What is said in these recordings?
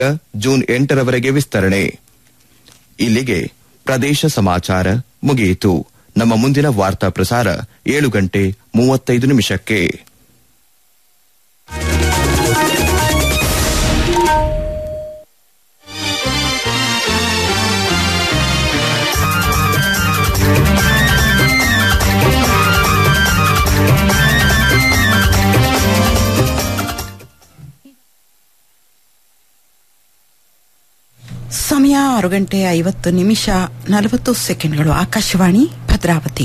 June ಎಂಟರವರೆಗೆ ವಿಸ್ತರಣೆ ಇಲ್ಲಿಗೆ ಪ್ರದೇಶ ಸಮಾಚಾರ ಮುಗಿಯಿತು ನಮ್ಮ ಮುಂದಿನ ವಾರ್ತಾ ಪ್ರಸಾರ ಏಳು ಗಂಟೆ ಮೂವತ್ತೈದು ನಿಮಿಷಕ್ಕೆ ಸಮಯ ಆರು ಗಂಟೆ ಐವತ್ತು ನಿಮಿಷ ನಲವತ್ತು ಸೆಕೆಂಡ್ಗಳು ಆಕಾಶವಾಣಿ ಭದ್ರಾವತಿ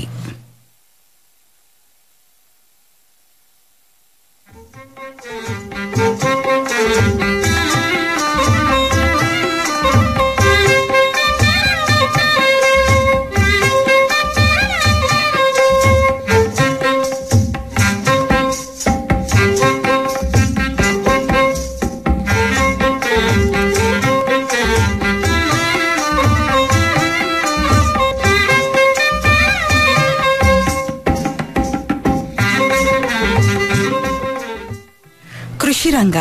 ಕೃಷಿ ರಂಗ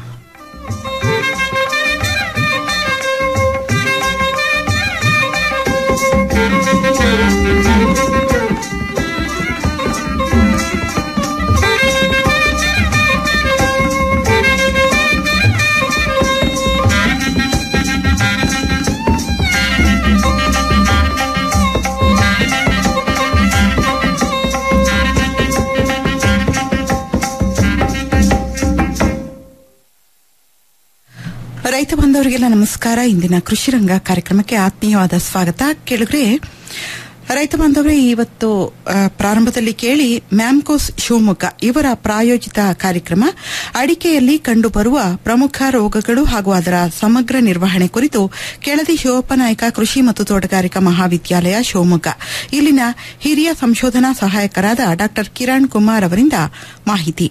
ರೈತ ಬಾಂಧವರಿಗೆಲ್ಲ ನಮಸ್ಕಾರ ಇಂದಿನ ಕೃಷಿ ರಂಗ ಕಾರ್ಯಕ್ರಮಕ್ಕೆ ಆತ್ಮೀಯವಾದ ಸ್ವಾಗತ ಕೇಳಿದ್ರೆ ರೈತ ಬಾಂಧವರೇ ಇವತ್ತು ಆ, ಪ್ರಾರಂಭದಲ್ಲಿ ಕೇಳಿ ಮ್ಯಾಮ್ಕೋಸ್ ಶಿವಮೊಗ್ಗ ಇವರ ಪ್ರಾಯೋಜಿತ ಕಾರ್ಯಕ್ರಮ ಅಡಿಕೆಯಲ್ಲಿ ಕಂಡುಬರುವ ಪ್ರಮುಖ ರೋಗಗಳು ಹಾಗೂ ಅದರ ಸಮಗ್ರ ನಿರ್ವಹಣೆ ಕುರಿತು ಕೆಳದಿ ಶಿವಪ್ಪನಾಯಕ ಕೃಷಿ ಮತ್ತು ತೋಟಗಾರಿಕಾ ಮಹಾವಿದ್ಯಾಲಯ ಶಿವಮೊಗ್ಗ ಇಲ್ಲಿನ ಹಿರಿಯ ಸಂಶೋಧನಾ ಸಹಾಯಕರಾದ ಡಾ ಕಿರಣ್ ಕುಮಾರ್ ಅವರಿಂದ ಮಾಹಿತಿ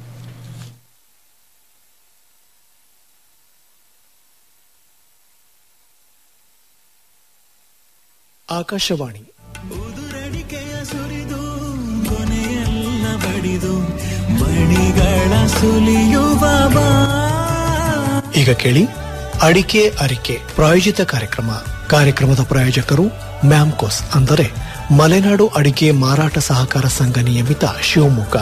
ಆಕಾಶವಾಣಿ ಉದುರಡಿಕೆಯ ಸುರಿದು ಕೊನೆಯೆಲ್ಲ ಬಡಿದು ಮಣಿಗಳ ಸುಲಿಯುವ ಬಾ ಈಗ ಕೇಳಿ ಅಡಿಕೆ ಅರಿಕೆ ಪ್ರಾಯೋಜಿತ ಕಾರ್ಯಕ್ರಮ ಕಾರ್ಯಕ್ರಮದ ಪ್ರಾಯೋಜಕರು ಮ್ಯಾಮ್ಕೋಸ್ ಅಂದರೆ ಮಲೆನಾಡು ಅಡಿಕೆ ಮಾರಾಟ ಸಹಕಾರ ಸಂಘ ನಿಯಮಿತ ಶಿವಮೊಗ್ಗ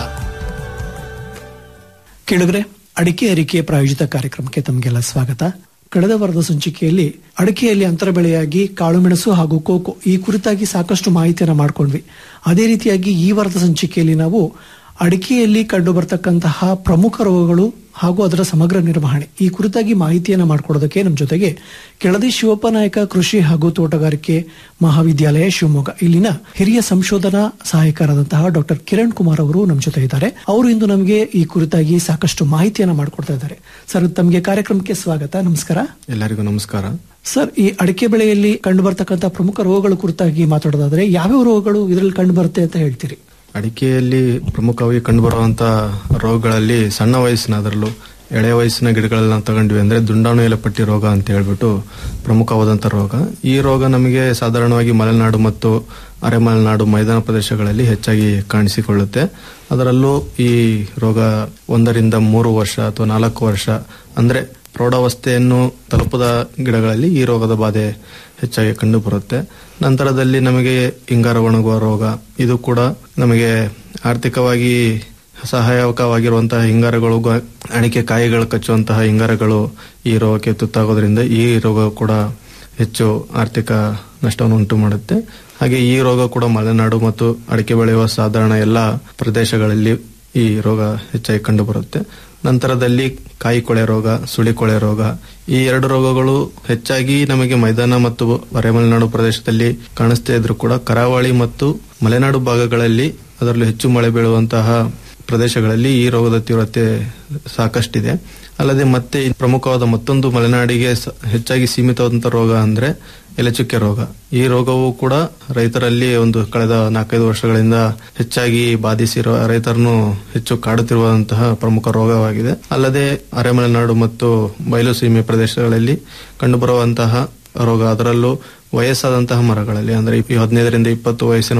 ಕೇಳಿದ್ರೆ ಅಡಿಕೆ ಅರಿಕೆ ಪ್ರಾಯೋಜಿತ ಕಾರ್ಯಕ್ರಮಕ್ಕೆ ತಮಗೆಲ್ಲ ಸ್ವಾಗತ ಕಳೆದ ವಾರದ ಸಂಚಿಕೆಯಲ್ಲಿ ಅಡಿಕೆಯಲ್ಲಿ ಅಂತರ ಬೆಳೆಯಾಗಿ ಕಾಳುಮೆಣಸು ಹಾಗೂ ಕೋಕೋ ಈ ಕುರಿತಾಗಿ ಸಾಕಷ್ಟು ಮಾಹಿತಿಯನ್ನು ಮಾಡ್ಕೊಂಡ್ವಿ ಅದೇ ರೀತಿಯಾಗಿ ಈ ವಾರದ ಸಂಚಿಕೆಯಲ್ಲಿ ನಾವು ಅಡಿಕೆಯಲ್ಲಿ ಕಂಡು ಬರ್ತಕ್ಕಂತಹ ಪ್ರಮುಖ ರೋಗಗಳು ಹಾಗೂ ಅದರ ಸಮಗ್ರ ನಿರ್ವಹಣೆ ಈ ಕುರಿತಾಗಿ ಮಾಹಿತಿಯನ್ನು ಮಾಡಿಕೊಡೋದಕ್ಕೆ ನಮ್ಮ ಜೊತೆಗೆ ಕೆಳದಿ ಶಿವಪ್ಪ ನಾಯಕ ಕೃಷಿ ಹಾಗೂ ತೋಟಗಾರಿಕೆ ಮಹಾವಿದ್ಯಾಲಯ ಶಿವಮೊಗ್ಗ ಇಲ್ಲಿನ ಹಿರಿಯ ಸಂಶೋಧನಾ ಸಹಾಯಕರಾದಂತಹ ಡಾಕ್ಟರ್ ಕಿರಣ್ ಕುಮಾರ್ ಅವರು ನಮ್ಮ ಜೊತೆ ಇದ್ದಾರೆ ಅವರು ಇಂದು ನಮಗೆ ಈ ಕುರಿತಾಗಿ ಸಾಕಷ್ಟು ಮಾಹಿತಿಯನ್ನ ಮಾಡಿಕೊಡ್ತಾ ಇದ್ದಾರೆ ಸರ್ ತಮಗೆ ಕಾರ್ಯಕ್ರಮಕ್ಕೆ ಸ್ವಾಗತ ನಮಸ್ಕಾರ ಎಲ್ಲರಿಗೂ ನಮಸ್ಕಾರ ಸರ್ ಈ ಅಡಿಕೆ ಬೆಳೆಯಲ್ಲಿ ಕಂಡು ಬರ್ತಕ್ಕಂಥ ಪ್ರಮುಖ ರೋಗಗಳ ಕುರಿತಾಗಿ ಮಾತಾಡೋದಾದ್ರೆ ಯಾವ್ಯಾವ ರೋಗಗಳು ಇದರಲ್ಲಿ ಕಂಡು ಬರುತ್ತೆ ಅಂತ ಹೇಳ್ತೀರಿ ಅಡಿಕೆಯಲ್ಲಿ ಪ್ರಮುಖವಾಗಿ ಕಂಡುಬರುವಂತಹ ರೋಗಗಳಲ್ಲಿ ಸಣ್ಣ ವಯಸ್ಸಿನ ಅದರಲ್ಲೂ ಎಳೆಯ ವಯಸ್ಸಿನ ಗಿಡಗಳಲ್ಲಿ ನಾವು ತಗೊಂಡ್ವಿ ಅಂದ್ರೆ ದುಂಡಾಣು ಎಲೆಪಟ್ಟಿ ರೋಗ ಅಂತ ಹೇಳ್ಬಿಟ್ಟು ಪ್ರಮುಖವಾದಂತ ರೋಗ ಈ ರೋಗ ನಮಗೆ ಸಾಧಾರಣವಾಗಿ ಮಲೆನಾಡು ಮತ್ತು ಅರೆಮಲೆನಾಡು ಮೈದಾನ ಪ್ರದೇಶಗಳಲ್ಲಿ ಹೆಚ್ಚಾಗಿ ಕಾಣಿಸಿಕೊಳ್ಳುತ್ತೆ ಅದರಲ್ಲೂ ಈ ರೋಗ ಒಂದರಿಂದ ಮೂರು ವರ್ಷ ಅಥವಾ ನಾಲ್ಕು ವರ್ಷ ಅಂದ್ರೆ ಪ್ರೌಢಾವಸ್ಥೆಯನ್ನು ತಲುಪದ ಗಿಡಗಳಲ್ಲಿ ಈ ರೋಗದ ಬಾಧೆ ಹೆಚ್ಚಾಗಿ ಕಂಡು ಬರುತ್ತೆ ನಂತರದಲ್ಲಿ ನಮಗೆ ಹಿಂಗಾರ ಒಣಗುವ ರೋಗ ಇದು ಕೂಡ ನಮಗೆ ಆರ್ಥಿಕವಾಗಿ ಸಹಾಯಕವಾಗಿರುವಂತಹ ಹಿಂಗಾರಗಳು ಗ- ಅಡಿಕೆ ಕಾಯಿಗಳು ಕಚ್ಚುವಂತಹ ಹಿಂಗಾರಗಳು ಈ ರೋಗಕ್ಕೆ ತುತ್ತಾಗೋದ್ರಿಂದ ಈ ರೋಗ ಕೂಡ ಹೆಚ್ಚು ಆರ್ಥಿಕ ನಷ್ಟವನ್ನು ಉಂಟು ಮಾಡುತ್ತೆ ಹಾಗೆ ಈ ರೋಗ ಕೂಡ ಮಲೆನಾಡು ಮತ್ತು ಅಡಿಕೆ ಬೆಳೆಯುವ ಸಾಧಾರಣ ಎಲ್ಲ ಪ್ರದೇಶಗಳಲ್ಲಿ ಈ ರೋಗ ಹೆಚ್ಚಾಗಿ ಕಂಡು ಬರುತ್ತೆ ನಂತರದಲ್ಲಿ ಕಾಯಿ ಕೊಳೆ ರೋಗ ಸುಳಿ ಕೊಳೆ ರೋಗ ಈ ಎರಡು ರೋಗಗಳು ಹೆಚ್ಚಾಗಿ ನಮಗೆ ಮೈದಾನ ಮತ್ತು ಮಲೆನಾಡು ಪ್ರದೇಶದಲ್ಲಿ ಕಾಣಿಸ್ತಾ ಇದ್ರು ಕೂಡ ಕರಾವಳಿ ಮತ್ತು ಮಲೆನಾಡು ಭಾಗಗಳಲ್ಲಿ ಅದರಲ್ಲೂ ಹೆಚ್ಚು ಮಳೆ ಬೀಳುವಂತಹ ಪ್ರದೇಶಗಳಲ್ಲಿ ಈ ರೋಗದ ತೀವ್ರತೆ ಸಾಕಷ್ಟಿದೆ ಅಲ್ಲದೆ ಮತ್ತೆ ಈ ಪ್ರಮುಖವಾದ ಮತ್ತೊಂದು ಮಲೆನಾಡಿಗೆ ಸ- ಹೆಚ್ಚಾಗಿ ಸೀಮಿತವಾದಂತಹ ರೋಗ ಅಂದ್ರೆ ಎಲೆಚುಕ್ಕೆ ರೋಗ ಈ ರೋಗವು ಕೂಡ ರೈತರಲ್ಲಿ ಒಂದು ಕಳೆದ ನಾಲ್ಕೈದು ವರ್ಷಗಳಿಂದ ಹೆಚ್ಚಾಗಿ ಬಾಧಿಸಿರುವ ರೈತರನ್ನು ಹೆಚ್ಚು ಕಾಡುತ್ತಿರುವಂತಹ ಪ್ರಮುಖ ರೋಗವಾಗಿದೆ ಅಲ್ಲದೆ ಅರೆಮಲೆನಾಡು ಮತ್ತು ಬಯಲು ಸೀಮೆ ಪ್ರದೇಶಗಳಲ್ಲಿ ಕಂಡುಬರುವಂತಹ ರೋಗ ಅದರಲ್ಲೂ ವಯಸ್ಸಾದಂತಹ ಮರಗಳಲ್ಲಿ ಅಂದ್ರೆ ಈ ಹದಿನೈದರಿಂದ ಇಪ್ಪತ್ತು ವಯಸ್ಸಿನ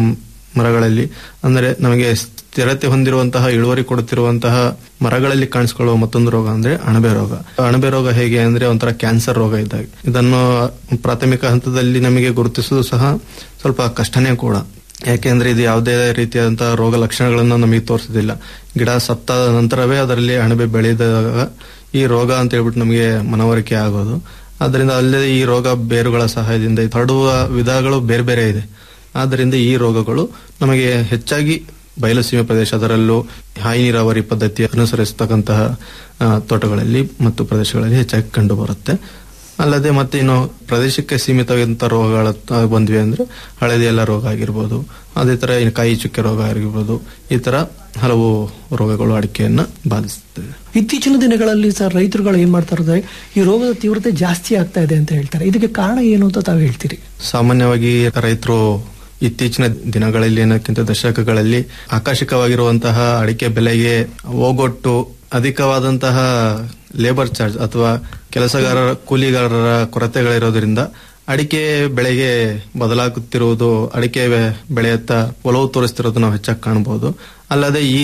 ಮರಗಳಲ್ಲಿ ಅಂದರೆ ನಮಗೆ ಸ್ಥಿರತೆ ಹೊಂದಿರುವಂತಹ ಇಳುವರಿ ಕೊಡುತ್ತಿರುವಂತಹ ಮರಗಳಲ್ಲಿ ಕಾಣಿಸಿಕೊಳ್ಳುವ ಮತ್ತೊಂದು ರೋಗ ಅಂದ್ರೆ ಅಣಬೆ ರೋಗ ಅಣಬೆ ರೋಗ ಹೇಗೆ ಅಂದ್ರೆ ಒಂಥರ ಕ್ಯಾನ್ಸರ್ ರೋಗ ಇದ್ದಾಗ ಇದನ್ನು ಪ್ರಾಥಮಿಕ ಹಂತದಲ್ಲಿ ನಮಗೆ ಗುರುತಿಸುವುದು ಸಹ ಸ್ವಲ್ಪ ಕಷ್ಟನೇ ಕೂಡ ಯಾಕೆಂದ್ರೆ ಇದು ಯಾವುದೇ ರೀತಿಯಾದಂತಹ ರೋಗ ಲಕ್ಷಣಗಳನ್ನು ನಮಗೆ ತೋರಿಸೋದಿಲ್ಲ ಗಿಡ ಸತ್ತ ನಂತರವೇ ಅದರಲ್ಲಿ ಅಣಬೆ ಬೆಳೆದಾಗ ಈ ರೋಗ ಅಂತ ಹೇಳ್ಬಿಟ್ಟು ನಮಗೆ ಮನವರಿಕೆ ಆಗೋದು ಆದ್ದರಿಂದ ಅಲ್ಲದೆ ಈ ರೋಗ ಬೇರುಗಳ ಸಹಾಯದಿಂದ ಹರಡುವ ವಿಧಗಳು ಬೇರೆ ಬೇರೆ ಇದೆ ಆದ್ದರಿಂದ ಈ ರೋಗಗಳು ನಮಗೆ ಹೆಚ್ಚಾಗಿ ಬಯಲುಸೀಮೆ ಪ್ರದೇಶ ಅದರಲ್ಲೂ ಹಾಯಿ ನೀರಾವರಿ ಪದ್ಧತಿ ಅನುಸರಿಸತಕ್ಕಂತಹ ಆ, ತೋಟಗಳಲ್ಲಿ ಮತ್ತು ಪ್ರದೇಶಗಳಲ್ಲಿ ಹೆಚ್ಚಾಗಿ ಕಂಡು ಬರುತ್ತೆ ಅಲ್ಲದೆ ಮತ್ತೆ ಇನ್ನು ಪ್ರದೇಶಕ್ಕೆ ಸೀಮಿತವಾದಂತ ರೋಗಗಳ ತ- ಬಂದ್ವಿ ಅಂದ್ರೆ ಹಳದಿ ಎಲ್ಲ ರೋಗ ಆಗಿರ್ಬೋದು ಅದೇ ತರ ಇನ್ನು ಕಾಯಿ ಚುಕ್ಕೆ ರೋಗ ಆಗಿರ್ಬೋದು ಈ ತರ ಹಲವು ರೋಗಗಳು ಅಡಿಕೆಯನ್ನ ಬಾಧಿಸುತ್ತವೆ ಇತ್ತೀಚಿನ ದಿನಗಳಲ್ಲಿ ಸರ್ ರೈತರುಗಳು ಏನ್ ಮಾಡ್ತಾ ಇರೋದ್ರೆ ಈ ರೋಗದ ತೀವ್ರತೆ ಜಾಸ್ತಿ ಆಗ್ತಾ ಇದೆ ಅಂತ ಹೇಳ್ತಾರೆ ಇದಕ್ಕೆ ಕಾರಣ ಏನು ಅಂತ ತಾವು ಹೇಳ್ತೀರಿ ಸಾಮಾನ್ಯವಾಗಿ ರೈತರು ಇತ್ತೀಚಿನ ದಿನಗಳಲ್ಲಿ ಏನಕ್ಕಿಂತ ದಶಕಗಳಲ್ಲಿ ಆಕರ್ಷಕವಾಗಿರುವಂತಹ ಅಡಿಕೆ ಬೆಲೆಗೆ ಹೋಗೊಟ್ಟು ಅಧಿಕವಾದಂತಹ ಲೇಬರ್ ಚಾರ್ಜ್ ಅಥವಾ ಕೆಲಸಗಾರರ ಕೂಲಿಗಾರರ ಕೊರತೆಗಳಿರೋದ್ರಿಂದ ಅಡಿಕೆ ಬೆಳೆಗೆ ಬದಲಾಗುತ್ತಿರುವುದು ಅಡಿಕೆ ಬೆ- ಬೆಳೆಯತ್ತ ಒಲವು ತೋರಿಸ್ತಿರೋದು ನಾವು ಹೆಚ್ಚಾಗಿ ಕಾಣಬಹುದು ಅಲ್ಲದೆ ಈ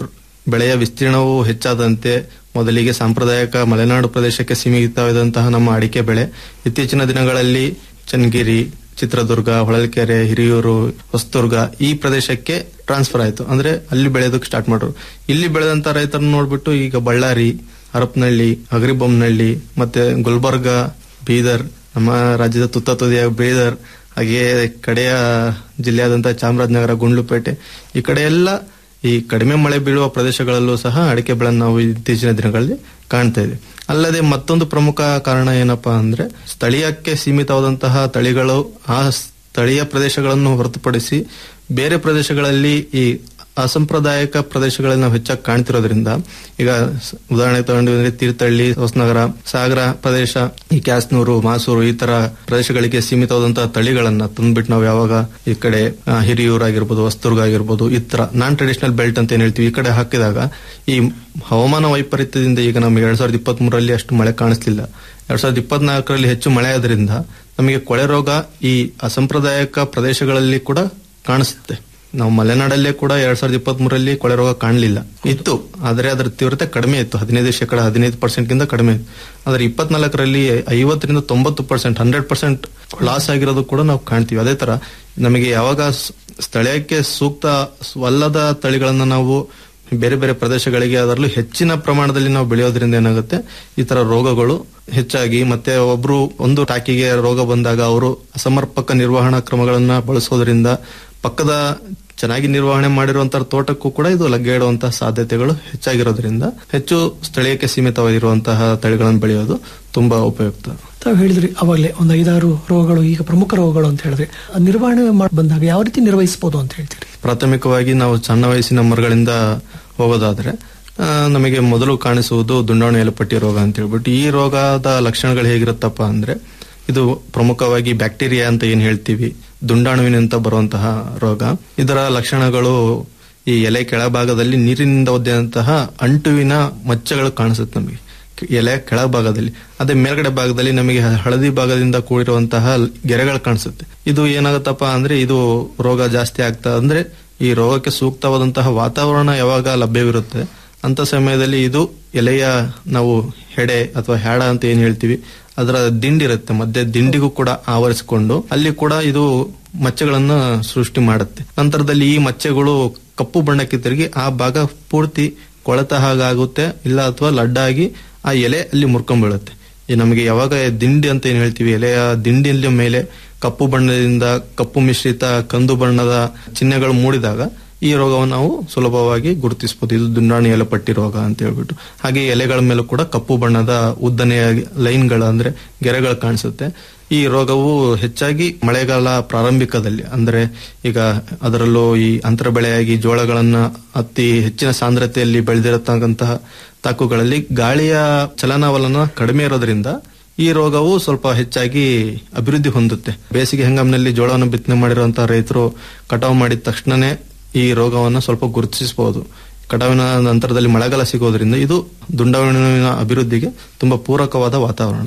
ಬೆಳೆಯ ವಿಸ್ತೀರ್ಣವು ಹೆಚ್ಚಾದಂತೆ ಮೊದಲಿಗೆ ಸಾಂಪ್ರದಾಯಿಕ ಮಲೆನಾಡು ಪ್ರದೇಶಕ್ಕೆ ಸೀಮಿತವಾದಂತಹ ನಮ್ಮ ಅಡಿಕೆ ಬೆಳೆ ಇತ್ತೀಚಿನ ದಿನಗಳಲ್ಲಿ ಚನ್ನಗಿರಿ ಚಿತ್ರದುರ್ಗ ಹೊಳಲ್ಕೆರೆ ಹಿರಿಯೂರು ಹೊಸದುರ್ಗ ಈ ಪ್ರದೇಶಕ್ಕೆ ಟ್ರಾನ್ಸ್ಫರ್ ಆಯ್ತು ಅಂದ್ರೆ ಅಲ್ಲಿ ಬೆಳೆಯೋದಕ್ಕೆ ಸ್ಟಾರ್ಟ್ ಮಾಡ್ರು ಇಲ್ಲಿ ಬೆಳೆದಂತ ರೈತರನ್ನ ನೋಡ್ಬಿಟ್ಟು ಈಗ ಬಳ್ಳಾರಿ ಹರಪನಹಳ್ಳಿ ಅಗರಿಬೊಮ್ಮನಹಳ್ಳಿ ಮತ್ತೆ ಗುಲ್ಬರ್ಗ ಬೀದರ್ ನಮ್ಮ ರಾಜ್ಯದ ತುತ್ತ ತುದಿಯ ಬೀದರ್ ಹಾಗೆಯೇ ಕಡೆಯ ಜಿಲ್ಲೆಯಾದಂತಹ ಚಾಮರಾಜನಗರ ಗುಂಡ್ಲುಪೇಟೆ ಈ ಕಡೆ ಎಲ್ಲ ಈ ಕಡಿಮೆ ಮಳೆ ಬೀಳುವ ಪ್ರದೇಶಗಳಲ್ಲೂ ಸಹ ಅಡಿಕೆ ಬೆಳೆಯನ್ನು ನಾವು ಇತ್ತೀಚಿನ ದಿನಗಳಲ್ಲಿ ಕಾಣ್ತಾ ಇದ್ದೀವಿ ಅಲ್ಲದೆ ಮತ್ತೊಂದು ಪ್ರಮುಖ ಕಾರಣ ಏನಪ್ಪಾ ಅಂದ್ರೆ ಸ್ಥಳೀಯಕ್ಕೆ ಸೀಮಿತವಾದಂತಹ ತಳಿಗಳು ಆ ಸ್ಥಳೀಯ ಪ್ರದೇಶಗಳನ್ನು ಹೊರತುಪಡಿಸಿ ಬೇರೆ ಪ್ರದೇಶಗಳಲ್ಲಿ ಈ ಅಸಾಂಪ್ರದಾಯಿಕ ಪ್ರದೇಶಗಳಲ್ಲಿ ನಾವು ಹೆಚ್ಚಾಗಿ ಕಾಣ್ತಿರೋದ್ರಿಂದ ಈಗ ಸ- ಉದಾಹರಣೆ ತಗೊಂಡಿದ್ರೆ ತೀರ್ಥಹಳ್ಳಿ ಹೊಸನಗರ ಸಾಗರ ಪ್ರದೇಶ ಈ ಕ್ಯಾಸ್ನೂರು ಮಾಸೂರು ಈ ತರ ಪ್ರದೇಶಗಳಿಗೆ ಸೀಮಿತವಾದಂತಹ ತಳಿಗಳನ್ನ ತಂದ್ಬಿಟ್ಟು ನಾವು ಯಾವಾಗ ಈ ಕಡೆ ಆ, ಹಿರಿಯೂರು ಆಗಿರ್ಬೋದು ಹೊಸದುರ್ಗ ಆಗಿರ್ಬೋದು ಈ ತರ ನಾನ್ ಟ್ರೆಡಿಷನಲ್ ಬೆಲ್ಟ್ ಅಂತ ಏನ್ ಹೇಳ್ತೀವಿ ಈ ಕಡೆ ಹಾಕಿದಾಗ ಈ ಹವಾಮಾನ ವೈಪರೀತ್ಯದಿಂದ ಈಗ ನಮಗೆ ಎರಡ್ ಸಾವಿರದ ಇಪ್ಪತ್ತ್ ಮೂರರಲ್ಲಿ ಅಷ್ಟು ಮಳೆ ಕಾಣಿಸ್ಲಿಲ್ಲ ಎರಡ್ ಸಾವಿರದ ಇಪ್ಪತ್ನಾಲ್ಕರಲ್ಲಿ ಹೆಚ್ಚು ಮಳೆ ಆದ್ರಿಂದ ನಮಗೆ ಕೊಳೆ ರೋಗ ಈ ಅಸಾಂಪ್ರದಾಯಿಕ ಪ್ರದೇಶಗಳಲ್ಲಿ ಕೂಡ ಕಾಣಿಸುತ್ತೆ ನಾವು ಮಲೆನಾಡಲ್ಲೇ ಕೂಡ ಎರಡ್ ಸಾವಿರದ ಇಪ್ಪತ್ತ್ ಮೂರರಲ್ಲಿ ಕೊಳೆ ರೋಗ ಕಾಣಲಿಲ್ಲ ಇತ್ತು ಆದರೆ ಅದರ ತೀವ್ರತೆ ಕಡಿಮೆ ಇತ್ತು ಹದಿನೈದು ಶೇಕಡ ಹದಿನೈದು ಪರ್ಸೆಂಟ್ ಗಿಂತ ಕಡಿಮೆ ಇತ್ತು ಆದರೆ ಇಪ್ಪತ್ನಾಲ್ಕರಲ್ಲಿ ಐವತ್ತರಿಂದ ತೊಂಬತ್ತು ಪರ್ಸೆಂಟ್ ಹಂಡ್ರೆಡ್ ಪರ್ಸೆಂಟ್ ಲಾಸ್ ಆಗಿರೋದು ಕೂಡ ನಾವು ಕಾಣ್ತೀವಿ ಅದೇ ತರ ನಮಗೆ ಯಾವಾಗ ಸ್- ಸ್ಥಳೀಯಕ್ಕೆ ಸೂಕ್ತವಲ್ಲದ ತಳಿಗಳನ್ನ ನಾವು ಬೇರೆ ಬೇರೆ ಪ್ರದೇಶಗಳಿಗೆ ಅದರಲ್ಲೂ ಹೆಚ್ಚಿನ ಪ್ರಮಾಣದಲ್ಲಿ ನಾವು ಬೆಳೆಯೋದ್ರಿಂದ ಏನಾಗುತ್ತೆ ಈ ತರ ರೋಗಗಳು ಹೆಚ್ಚಾಗಿ ಮತ್ತೆ ಒಬ್ರು ಒಂದು ಟಾಕಿಗೆ ರೋಗ ಬಂದಾಗ ಅವರು ಅಸಮರ್ಪಕ ನಿರ್ವಹಣಾ ಕ್ರಮಗಳನ್ನ ಬಳಸೋದ್ರಿಂದ ಪಕ್ಕದ ಚೆನ್ನಾಗಿ ನಿರ್ವಹಣೆ ಮಾಡಿರುವಂತಹ ತೋಟಕ್ಕೂ ಕೂಡ ಇದು ಲಗ್ಗೆ ಇಡುವಂತಹ ಸಾಧ್ಯತೆಗಳು ಹೆಚ್ಚಾಗಿರೋದ್ರಿಂದ ಹೆಚ್ಚು ಸ್ಥಳೀಯಕ್ಕೆ ಸೀಮಿತವಾಗಿರುವಂತಹ ತಳಿಗಳನ್ನು ಬೆಳೆಯೋದು ತುಂಬಾ ಉಪಯುಕ್ತ ತಾವು ಹೇಳಿದ್ರಿ ಅವಾಗಲೇ ಒಂದು ಐದಾರು ರೋಗಗಳು ಈಗ ಪ್ರಮುಖ ರೋಗಗಳು ಅಂತ ಹೇಳಿದ್ರೆ ಆ ನಿರ್ವಹಣೆ ಮಾಡಿ ಬಂದಾಗ ಯಾವ ರೀತಿ ನಿರ್ವಹಿಸಬಹುದು ಅಂತ ಹೇಳ್ತೀರಿ ಪ್ರಾಥಮಿಕವಾಗಿ ನಾವು ಸಣ್ಣ ವಯಸ್ಸಿನ ಮರಗಳಿಂದ ಹೋಗೋದಾದ್ರೆ ಆ, ನಮಗೆ ಮೊದಲು ಕಾಣಿಸುವುದು ದುಂಡಾಣು ಎಲುಪಟ್ಟಿ ರೋಗ ಅಂತ ಹೇಳ್ಬಿಟ್ಟು ಈ ರೋಗದ ಲಕ್ಷಣಗಳು ಹೇಗಿರುತ್ತಪ್ಪ ಅಂದ್ರೆ ಇದು ಪ್ರಮುಖವಾಗಿ ಬ್ಯಾಕ್ಟೀರಿಯಾ ಅಂತ ಏನ್ ಹೇಳ್ತೀವಿ ದುಂಡಾಣುವಿನಿಂದ ಬರುವಂತಹ ರೋಗ ಇದರ ಲಕ್ಷಣಗಳು ಈ ಎಲೆ ಕೆಳಭಾಗದಲ್ಲಿ ನೀರಿನಿಂದ ಒದ್ದೆಯಂತಹ ಅಂಟುವಿನ ಮಚ್ಚಗಳು ಕಾಣಿಸುತ್ತೆ ನಮಗೆ ಎಲೆ ಕೆಳಭಾಗದಲ್ಲಿ ಅದೇ ಮೇಲ್ಗಡೆ ಭಾಗದಲ್ಲಿ ನಮಗೆ ಹಳದಿ ಭಾಗದಿಂದ ಕೂಡಿರುವಂತಹ ಗೆರೆಗಳು ಕಾಣಿಸುತ್ತೆ ಇದು ಏನಾಗುತ್ತಪ್ಪ ಅಂದ್ರೆ ಇದು ರೋಗ ಜಾಸ್ತಿ ಆಗ್ತಾ ಅಂದ್ರೆ ಈ ರೋಗಕ್ಕೆ ಸೂಕ್ತವಾದಂತಹ ವಾತಾವರಣ ಯಾವಾಗ ಲಭ್ಯವಿರುತ್ತೆ ಅಂತ ಸಮಯದಲ್ಲಿ ಇದು ಎಲೆಯ ನಾವು ಹೆಡೆ ಅಥವಾ ಹ್ಯಾಡ ಅಂತ ಏನ್ ಹೇಳ್ತೀವಿ ಅದರ ದಿಂಡಿರುತ್ತೆ ಮಧ್ಯೆ ದಿಂಡಿಗೂ ಕೂಡ ಆವರಿಸಿಕೊಂಡು ಅಲ್ಲಿ ಕೂಡ ಇದು ಮಚ್ಚೆಗಳನ್ನ ಸೃಷ್ಟಿ ಮಾಡುತ್ತೆ ನಂತರದಲ್ಲಿ ಈ ಮಚ್ಚೆಗಳು ಕಪ್ಪು ಬಣ್ಣಕ್ಕೆ ತಿರುಗಿ ಆ ಭಾಗ ಪೂರ್ತಿ ಕೊಳೆತ ಹಾಗಾಗುತ್ತೆ ಇಲ್ಲ ಅಥವಾ ಲಡ್ಡಾಗಿ ಆ ಎಲೆ ಅಲ್ಲಿ ಮುರ್ಕೊಂಡ್ಬೀಳುತ್ತೆ ಈ ನಮಗೆ ಯಾವಾಗ ದಿಂಡಿ ಅಂತ ಏನ್ ಹೇಳ್ತೀವಿ ಎಲೆಯ ದಿಂಡಿಯ ಮೇಲೆ ಕಪ್ಪು ಬಣ್ಣದಿಂದ ಕಪ್ಪು ಮಿಶ್ರಿತ ಕಂದು ಬಣ್ಣದ ಚಿಹ್ನೆಗಳು ಮೂಡಿದಾಗ ಈ ರೋಗವನ್ನು ನಾವು ಸುಲಭವಾಗಿ ಗುರುತಿಸಬಹುದು ಇದು ದುಂಡಾಣಿ ಎಲೆಪಟ್ಟಿ ರೋಗ ಅಂತ ಹೇಳ್ಬಿಟ್ಟು ಹಾಗೆ ಎಲೆಗಳ ಮೇಲೂ ಕೂಡ ಕಪ್ಪು ಬಣ್ಣದ ಉದ್ದನೆಯ ಲೈನ್ಗಳು ಅಂದ್ರೆ ಗೆರೆಗಳು ಕಾಣಿಸುತ್ತೆ ಈ ರೋಗವು ಹೆಚ್ಚಾಗಿ ಮಳೆಗಾಲ ಪ್ರಾರಂಭಿಕದಲ್ಲಿ ಅಂದ್ರೆ ಈಗ ಅದರಲ್ಲೂ ಈ ಅಂತರ ಬೆಳೆಯಾಗಿ ಜೋಳಗಳನ್ನ ಅತಿ ಹೆಚ್ಚಿನ ಸಾಂದ್ರತೆಯಲ್ಲಿ ಬೆಳೆದಿರತಕ್ಕಂತಹ ತಾಕುಗಳಲ್ಲಿ ಗಾಳಿಯ ಚಲನವಲನ ಕಡಿಮೆ ಇರೋದ್ರಿಂದ ಈ ರೋಗವು ಸ್ವಲ್ಪ ಹೆಚ್ಚಾಗಿ ಅಭಿವೃದ್ಧಿ ಹೊಂದುತ್ತೆ ಬೇಸಿಗೆ ಹಂಗಾಮಿನಲ್ಲಿ ಜೋಳವನ್ನು ಬಿತ್ತನೆ ಮಾಡಿರುವಂತಹ ರೈತರು ಕಟಾವು ಮಾಡಿದ ತಕ್ಷಣನೇ ಈ ರೋಗವನ್ನು ಸ್ವಲ್ಪ ಗುರುತಿಸಬಹುದು ಕಟಾವಿನ ನಂತರದಲ್ಲಿ ಮಳೆಗಾಲ ಸಿಗೋದ್ರಿಂದ ಇದು ದುಂಡಾವಣಿನ ಅಭಿವೃದ್ಧಿಗೆ ತುಂಬಾ ಪೂರಕವಾದ ವಾತಾವರಣ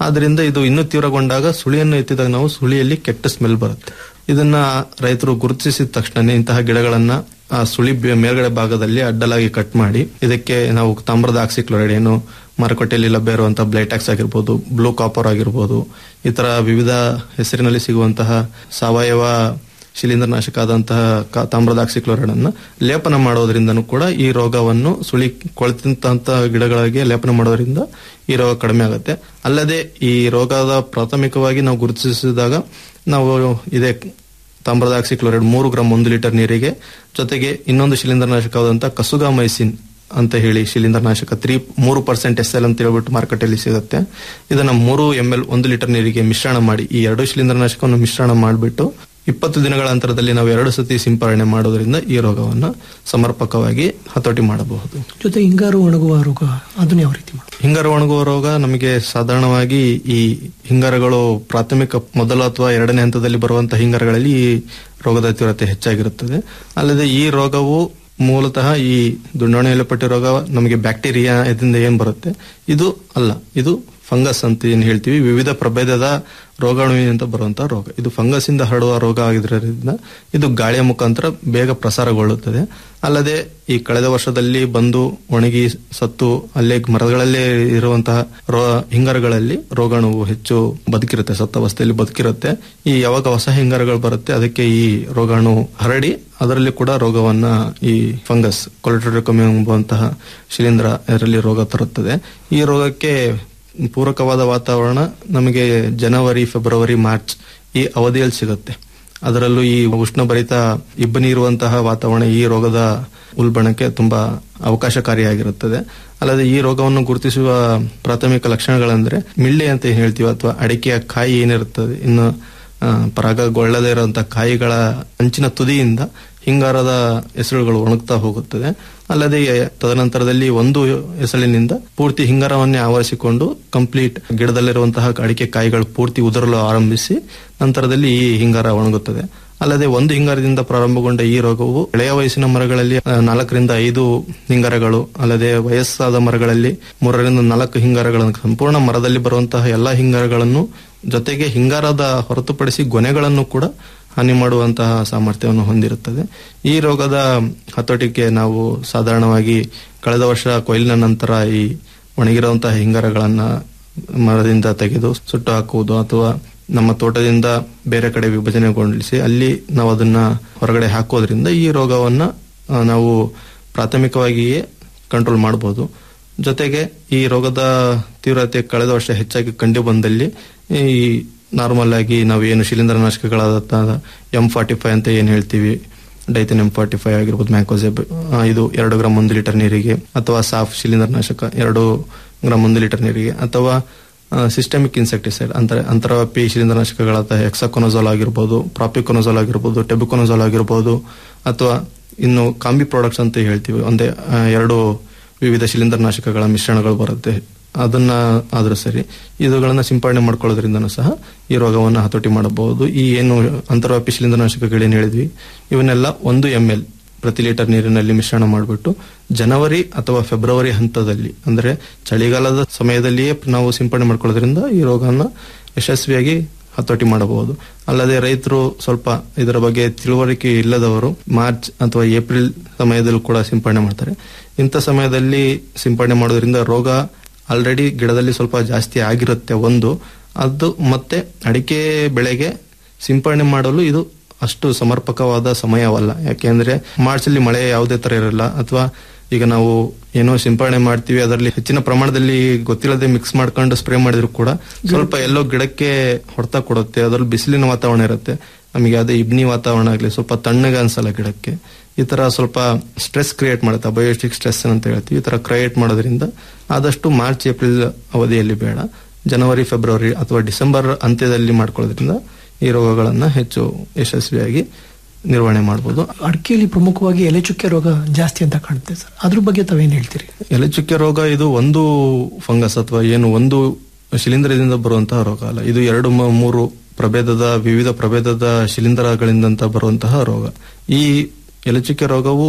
ಆದ್ರಿಂದ ಇದು ಇನ್ನೂ ತೀವ್ರಗೊಂಡಾಗ ಸುಳಿಯನ್ನು ಎತ್ತಿದಾಗ ನಾವು ಸುಳಿಯಲ್ಲಿ ಕೆಟ್ಟ ಸ್ಮೆಲ್ ಬರುತ್ತೆ ಇದನ್ನ ರೈತರು ಗುರುತಿಸಿದ ತಕ್ಷಣ ಇಂತಹ ಗಿಡಗಳನ್ನ ಆ ಸುಳಿ ಬೆ- ಮೇಲ್ಗಡೆ ಭಾಗದಲ್ಲಿ ಅಡ್ಡಲಾಗಿ ಕಟ್ ಮಾಡಿ ಇದಕ್ಕೆ ನಾವು ತಾಮ್ರದ ಆಕ್ಸಿಕ್ಲೋರೈಡ್ ಏನು ಮಾರುಕಟ್ಟೆಯಲ್ಲಿ ಲಭ್ಯ ಇರುವಂತಹ ಬ್ಲೈಟ್ಯಾಕ್ಸ್ ಆಗಿರ್ಬೋದು ಬ್ಲೂ ಕಾಪರ್ ಆಗಿರ್ಬೋದು ಈ ತರ ವಿವಿಧ ಹೆಸರಿನಲ್ಲಿ ಸಿಗುವಂತಹ ಸಾವಯವ ಶಿಲೀಂಧ್ರನಾಶಕ ಆದಂತಹ ಕ- ತಾಮ್ರದ ಆಕ್ಸಿಕ್ಲೋರೈಡ್ ಅನ್ನ ಲೇಪನ ಮಾಡೋದ್ರಿಂದನೂ ಕೂಡ ಈ ರೋಗವನ್ನು ಸುಳಿ ಕೊಳೆತಂತಹ ಗಿಡಗಳಿಗೆ ಲೇಪನ ಮಾಡೋದ್ರಿಂದ ಈ ರೋಗ ಕಡಿಮೆ ಆಗುತ್ತೆ ಅಲ್ಲದೆ ಈ ರೋಗದ ಪ್ರಾಥಮಿಕವಾಗಿ ನಾವು ಗುರುತಿಸಿದಾಗ ನಾವು ಇದೇ ತಾಮ್ರದ ಆಕ್ಸಿಕ್ಲೋರೈಡ್ ಮೂರು ಗ್ರಾಮ್ ಒಂದು ಲೀಟರ್ ನೀರಿಗೆ ಜೊತೆಗೆ ಇನ್ನೊಂದು ಶಿಲೀಂಧ್ರನಾಶಕವಾದಂತಹ ಕಸುಗಾಮೈಸಿನ್ ಅಂತ ಹೇಳಿ ಶಿಲೀಂಧ್ರನಾಶಕ ತ್ರೀ ಮೂರು ಪರ್ಸೆಂಟ್ ಎಸ್ ಎಲ್ ಅಂತ ಹೇಳ್ಬಿಟ್ಟು ಮಾರುಕಟ್ಟೆಯಲ್ಲಿ ಸಿಗುತ್ತೆ ಇದನ್ನ ಮೂರು ಎಂ ಎಲ್ ಒಂದು ಲೀಟರ್ ನೀರಿಗೆ ಮಿಶ್ರಣ ಮಾಡಿ ಈ ಎರಡು ಶಿಲೀಂಧ್ರನಾಶಕವನ್ನು ಮಿಶ್ರಣ ಮಾಡಿಬಿಟ್ಟು ಇಪ್ಪತ್ತು ದಿನಗಳ ಅಂತರದಲ್ಲಿ ನಾವು ಎರಡು ಸತಿ ಸಿಂಪರಣೆ ಮಾಡೋದ್ರಿಂದ ಈ ರೋಗವನ್ನು ಸಮರ್ಪಕವಾಗಿ ಹತೋಟಿ ಮಾಡಬಹುದು ಜೊತೆ ಹಿಂಗಾರು ಒಣಗುವ ರೋಗ ಅದನ್ನ ಯಾವ ರೀತಿ ಮಾಡೋದು ಹಿಂಗಾರು ಒಣಗುವ ರೋಗ ನಮಗೆ ಸಾಧಾರಣವಾಗಿ ಈ ಹಿಂಗಾರಗಳು ಪ್ರಾಥಮಿಕ ಮೊದಲ ಅಥವಾ ಎರಡನೇ ಹಂತದಲ್ಲಿ ಬರುವಂತಹ ಹಿಂಗಾರಗಳಲ್ಲಿ ಈ ರೋಗದ ತೀವ್ರತೆ ಹೆಚ್ಚಾಗಿರುತ್ತದೆ ಅಲ್ಲದೆ ಈ ರೋಗವು ಮೂಲತಃ ಈ ದುಂಡಾಣು ಎಲೆಪಟ್ಟಿ ರೋಗ ನಮಗೆ ಬ್ಯಾಕ್ಟೀರಿಯಾ ಇದರಿಂದ ಏನ್ ಬರುತ್ತೆ ಇದು ಅಲ್ಲ ಇದು ಫಂಗಸ್ ಅಂತ ಏನ್ ಹೇಳ್ತೀವಿ ವಿವಿಧ ಪ್ರಭೇದದ ರೋಗಾಣುವಿನಿಂದ ಬರುವಂತಹ ರೋಗ ಇದು ಫಂಗಸ್ ಇಂದ ಹರಡುವ ರೋಗ ಆಗಿರೋದ್ರಿಂದ ಇದು ಗಾಳಿಯ ಮುಖಾಂತರ ಬೇಗ ಪ್ರಸಾರಗೊಳ್ಳುತ್ತದೆ ಅಲ್ಲದೆ ಈ ಕಳೆದ ವರ್ಷದಲ್ಲಿ ಬಂದು ಒಣಗಿ ಸತ್ತು ಅಲ್ಲೇ ಮರಗಳಲ್ಲೇ ಇರುವಂತಹ ರೋ ಹಿಂಗಾರಗಳಲ್ಲಿ ರೋಗಾಣುವು ಹೆಚ್ಚು ಬದುಕಿರುತ್ತೆ ಸತ್ತ ಅವಸ್ಥೆಯಲ್ಲಿ ಬದುಕಿರುತ್ತೆ ಈ ಯಾವಾಗ ಹೊಸ ಹಿಂಗಾರಗಳು ಬರುತ್ತೆ ಅದಕ್ಕೆ ಈ ರೋಗಾಣು ಹರಡಿ ಅದರಲ್ಲಿ ಕೂಡ ರೋಗವನ್ನ ಈ ಫಂಗಸ್ ಕೊಲೆಟ್ರಿಕಮ್ ಎಂಬುವಂತಹ ಶಿಲೀಂಧ್ರ ಇದರಲ್ಲಿ ರೋಗ ತರುತ್ತದೆ ಈ ರೋಗಕ್ಕೆ ಪೂರಕವಾದ ವಾತಾವರಣ ನಮಗೆ ಜನವರಿ ಫೆಬ್ರವರಿ ಮಾರ್ಚ್ ಈ ಅವಧಿಯಲ್ಲಿ ಸಿಗುತ್ತೆ ಅದರಲ್ಲೂ ಈ ಉಷ್ಣಭರಿತ ಇಬ್ಬನಿ ಇರುವಂತಹ ವಾತಾವರಣ ಈ ರೋಗದ ಉಲ್ಬಣಕ್ಕೆ ತುಂಬಾ ಅವಕಾಶಕಾರಿಯಾಗಿರುತ್ತದೆ ಅಲ್ಲದೆ ಈ ರೋಗವನ್ನು ಗುರುತಿಸುವ ಪ್ರಾಥಮಿಕ ಲಕ್ಷಣಗಳೆಂದರೆ ಮಿಳ್ಳೆ ಅಂತ ಏನ್ ಹೇಳ್ತೀವಿ ಅಥವಾ ಅಡಿಕೆಯ ಕಾಯಿ ಏನಿರುತ್ತದೆ ಇನ್ನು ಆ, ಪರಾಗಗೊಳ್ಳದೇ ಇರುವಂತಹ ಕಾಯಿಗಳ ಅಂಚಿನ ತುದಿಯಿಂದ ಹಿಂಗಾರದ ಎಸಳುಗಳು ಒಣಗ್ತಾ ಹೋಗುತ್ತದೆ ಅಲ್ಲದೆ ತದನಂತರದಲ್ಲಿ ಒಂದು ಎಸಳಿನಿಂದ ಪೂರ್ತಿ ಹಿಂಗಾರವನ್ನೇ ಆವರಿಸಿಕೊಂಡು ಕಂಪ್ಲೀಟ್ ಗಿಡದಲ್ಲಿರುವಂತಹ ಅಡಿಕೆ ಕಾಯಿಗಳು ಪೂರ್ತಿ ಉದುರಲು ಆರಂಭಿಸಿ ನಂತರದಲ್ಲಿ ಈ ಹಿಂಗಾರ ಒಣಗುತ್ತದೆ ಅಲ್ಲದೆ ಒಂದು ಹಿಂಗಾರದಿಂದ ಪ್ರಾರಂಭಗೊಂಡ ಈ ರೋಗವು ಎಳೆಯ ವಯಸ್ಸಿನ ಮರಗಳಲ್ಲಿ ಆ, ನಾಲ್ಕರಿಂದ ಐದು ಹಿಂಗಾರಗಳು ಅಲ್ಲದೆ ವಯಸ್ಸಾದ ಮರಗಳಲ್ಲಿ ಮೂರರಿಂದ ನಾಲ್ಕು ಹಿಂಗಾರಗಳನ್ನು ಸಂಪೂರ್ಣ ಮರದಲ್ಲಿ ಬರುವಂತಹ ಎಲ್ಲಾ ಹಿಂಗಾರಗಳನ್ನು ಜೊತೆಗೆ ಹಿಂಗಾರದ ಹೊರತುಪಡಿಸಿ ಗೊನೆಗಳನ್ನು ಕೂಡ ಹಾನಿ ಮಾಡುವಂತಹ ಸಾಮರ್ಥ್ಯವನ್ನು ಹೊಂದಿರುತ್ತದೆ ಈ ರೋಗದ ಹತೋಟಿಗೆ ನಾವು ಸಾಧಾರಣವಾಗಿ ಕಳೆದ ವರ್ಷ ಕೊಯ್ಲಿನ ನಂತರ ಈ ಒಣಗಿರುವಂತಹ ಹಿಂಗಾರಗಳನ್ನ ಮರದಿಂದ ತೆಗೆದು ಸುಟ್ಟು ಹಾಕುವುದು ಅಥವಾ ನಮ್ಮ ತೋಟದಿಂದ ಬೇರೆ ಕಡೆ ವಿಭಜನೆಗೊಳಿಸಿ ಅಲ್ಲಿ ನಾವು ಅದನ್ನ ಹೊರಗಡೆ ಹಾಕೋದ್ರಿಂದ ಈ ರೋಗವನ್ನ ಆ, ನಾವು ಪ್ರಾಥಮಿಕವಾಗಿಯೇ ಕಂಟ್ರೋಲ್ ಮಾಡಬಹುದು ಜೊತೆಗೆ ಈ ರೋಗದ ತೀವ್ರತೆ ಕಳೆದ ವರ್ಷ ಹೆಚ್ಚಾಗಿ ಕಂಡು ಬಂದಲ್ಲಿ ಈ ನಾರ್ಮಲ್ ಆಗಿ ನಾವು ಏನು ಶಿಲೀಂಧ್ರನಾಶಕಗಳಾದ ಎಂ ಫಾರ್ಟಿ ಫೈವ್ ಅಂತ ಏನ್ ಹೇಳ್ತೀವಿ ಡೈಥನ್ ಎಂ ಫಾರ್ಟಿ ಫೈವ್ ಆಗಿರ್ಬೋದು ಮ್ಯಾಕೋಸೆಬ್ ಇದು ಎರಡು ಗ್ರಾಮ್ ಒಂದು ಲೀಟರ್ ನೀರಿಗೆ ಅಥವಾ ಸಾಫ್ ಶಿಲೀಂಧ್ರನಾಶಕ ಎರಡು ಗ್ರಾಮ್ ಒಂದು ಲೀಟರ್ ನೀರಿಗೆ ಅಥವಾ ಸಿಸ್ಟಮಿಕ್ ಇನ್ಸೆಕ್ಟಿಸೈಡ್ ಅಂದ್ರೆ ಅಂತರವ್ಯಾಪಿ ಶಿಲೀಂಧ್ರನಾಶಕಗಳಾದ ಹೆಕ್ಸಾಕೊನಜೋಲ್ ಆಗಿರ್ಬೋದು ಪ್ರಾಪಿಕೊನಜೋಲ್ ಆಗಿರ್ಬೋದು ಟೆಬಿಕೊನಜೋಲ್ ಆಗಿರ್ಬೋದು ಅಥವಾ ಇನ್ನು ಕಾಂಬಿ ಪ್ರಾಡಕ್ಟ್ಸ್ ಅಂತ ಹೇಳ್ತೀವಿ ಒಂದೇ ಆ, ಎರಡು ವಿವಿಧ ಶಿಲೀಂಧ್ರನಾಶಕಗಳ ಮಿಶ್ರಣಗಳು ಬರುತ್ತೆ ಅದನ್ನ ಆದ್ರೂ ಸರಿ ಇವುಗಳನ್ನ ಸಿಂಪಡಣೆ ಮಾಡ್ಕೊಳ್ಳೋದ್ರಿಂದನೂ ಸಹ ಈ ರೋಗವನ್ನು ಹತೋಟಿ ಮಾಡಬಹುದು ಈ ಏನು ಅಂತರ್ವ್ಯಾಪಿ ಶಿಲೀಂಧ್ರನಾಶಕಗಳೇನು ಹೇಳಿದ್ವಿ ಇವನ್ನೆಲ್ಲ ಒಂದು ಎಂ ಎಲ್ ಪ್ರತಿ ಲೀಟರ್ ನೀರಿನಲ್ಲಿ ಮಿಶ್ರಣ ಮಾಡಿಬಿಟ್ಟು ಜನವರಿ ಅಥವಾ ಫೆಬ್ರವರಿ ಹಂತದಲ್ಲಿ ಅಂದ್ರೆ ಚಳಿಗಾಲದ ಸಮಯದಲ್ಲಿಯೇ ನಾವು ಸಿಂಪಡಣೆ ಮಾಡ್ಕೊಳ್ಳೋದ್ರಿಂದ ಈ ರೋಗವನ್ನು ಯಶಸ್ವಿಯಾಗಿ ಹತೋಟಿ ಮಾಡಬಹುದು ಅಲ್ಲದೆ ರೈತರು ಸ್ವಲ್ಪ ಇದರ ಬಗ್ಗೆ ತಿಳುವಳಿಕೆ ಇಲ್ಲದವರು ಮಾರ್ಚ್ ಅಥವಾ ಏಪ್ರಿಲ್ ಸಮಯದಲ್ಲೂ ಕೂಡ ಸಿಂಪಡಣೆ ಮಾಡ್ತಾರೆ ಇಂಥ ಸಮಯದಲ್ಲಿ ಸಿಂಪಡಣೆ ಮಾಡೋದ್ರಿಂದ ರೋಗ ಆಲ್ರೆಡಿ ಗಿಡದಲ್ಲಿ ಸ್ವಲ್ಪ ಜಾಸ್ತಿ ಆಗಿರುತ್ತೆ ಒಂದು ಅದು ಮತ್ತೆ ಅಡಿಕೆ ಬೆಳೆಗೆ ಸಿಂಪಡಣೆ ಮಾಡಲು ಇದು ಅಷ್ಟು ಸಮರ್ಪಕವಾದ ಸಮಯವಲ್ಲ ಯಾಕೆಂದ್ರೆ ಮಾರ್ಚ್ ಅಲ್ಲಿ ಮಳೆ ಯಾವುದೇ ತರ ಇರಲ್ಲ ಅಥವಾ ಈಗ ನಾವು ಏನೋ ಸಿಂಪಡಣೆ ಮಾಡ್ತೀವಿ ಅದರಲ್ಲಿ ಹೆಚ್ಚಿನ ಪ್ರಮಾಣದಲ್ಲಿ ಗೊತ್ತಿಲ್ಲದೆ ಮಿಕ್ಸ್ ಮಾಡ್ಕೊಂಡು ಸ್ಪ್ರೇ ಮಾಡಿದ್ರು ಕೂಡ ಸ್ವಲ್ಪ ಎಲ್ಲೋ ಗಿಡಕ್ಕೆ ಹೊಡೆತ ಕೊಡುತ್ತೆ ಅದರಲ್ಲಿ ಬಿಸಿಲಿನ ವಾತಾವರಣ ಇರುತ್ತೆ ನಮಗೆ ಅದೇ ಇಬ್ನಿ ವಾತಾವರಣ ಆಗಲಿ ಸ್ವಲ್ಪ ತಣ್ಣಗೆ ಅನ್ಸಲ್ಲ ಗಿಡಕ್ಕೆ ಈ ತರ ಸ್ವಲ್ಪ ಸ್ಟ್ರೆಸ್ ಕ್ರಿಯೇಟ್ ಮಾಡುತ್ತೆ ಬಯೋಸ್ಟಿಕ್ ಸ್ಟ್ರೆಸ್ ಅಂತ ಹೇಳ್ತೀವಿ ಈ ತರ ಕ್ರಿಯೇಟ್ ಮಾಡೋದ್ರಿಂದ ಆದಷ್ಟು ಮಾರ್ಚ್ ಏಪ್ರಿಲ್ ಅವಧಿಯಲ್ಲಿ ಬೇಡ ಜನವರಿ ಫೆಬ್ರವರಿ ಅಥವಾ ಡಿಸೆಂಬರ್ ಅಂತ್ಯದಲ್ಲಿ ಮಾಡ್ಕೊಳ್ಳೋದ್ರಿಂದ ಈ ರೋಗಗಳನ್ನ ಹೆಚ್ಚು ಯಶಸ್ವಿಯಾಗಿ ನಿರ್ವಹಣೆ ಮಾಡಬಹುದು ಅಡಿಕೆಯಲ್ಲಿ ಪ್ರಮುಖವಾಗಿ ಎಲೆ ಚುಕ್ಕೆ ರೋಗ ಜಾಸ್ತಿ ಅಂತ ಕಾಣುತ್ತೆ ಸರ್ ಅದ್ರ ಬಗ್ಗೆ ತಾವೇನ್ ಹೇಳ್ತೀರಿ ಎಲೆ ಚುಕ್ಕೆ ರೋಗ ಇದು ಒಂದು ಫಂಗಸ್ ಅಥವಾ ಏನು ಒಂದು ಶಿಲೀಂಧ್ರದಿಂದ ಬರುವಂತಹ ರೋಗ ಅಲ್ಲ ಇದು ಎರಡು ಮ- ಮೂರು ಪ್ರಭೇದದ ವಿವಿಧ ಪ್ರಭೇದದ ಶಿಲೀಂಧ್ರಗಳಿಂದ ಬರುವಂತಹ ರೋಗ ಈ ಎಲೆಚುಕ್ಕೆ ರೋಗವು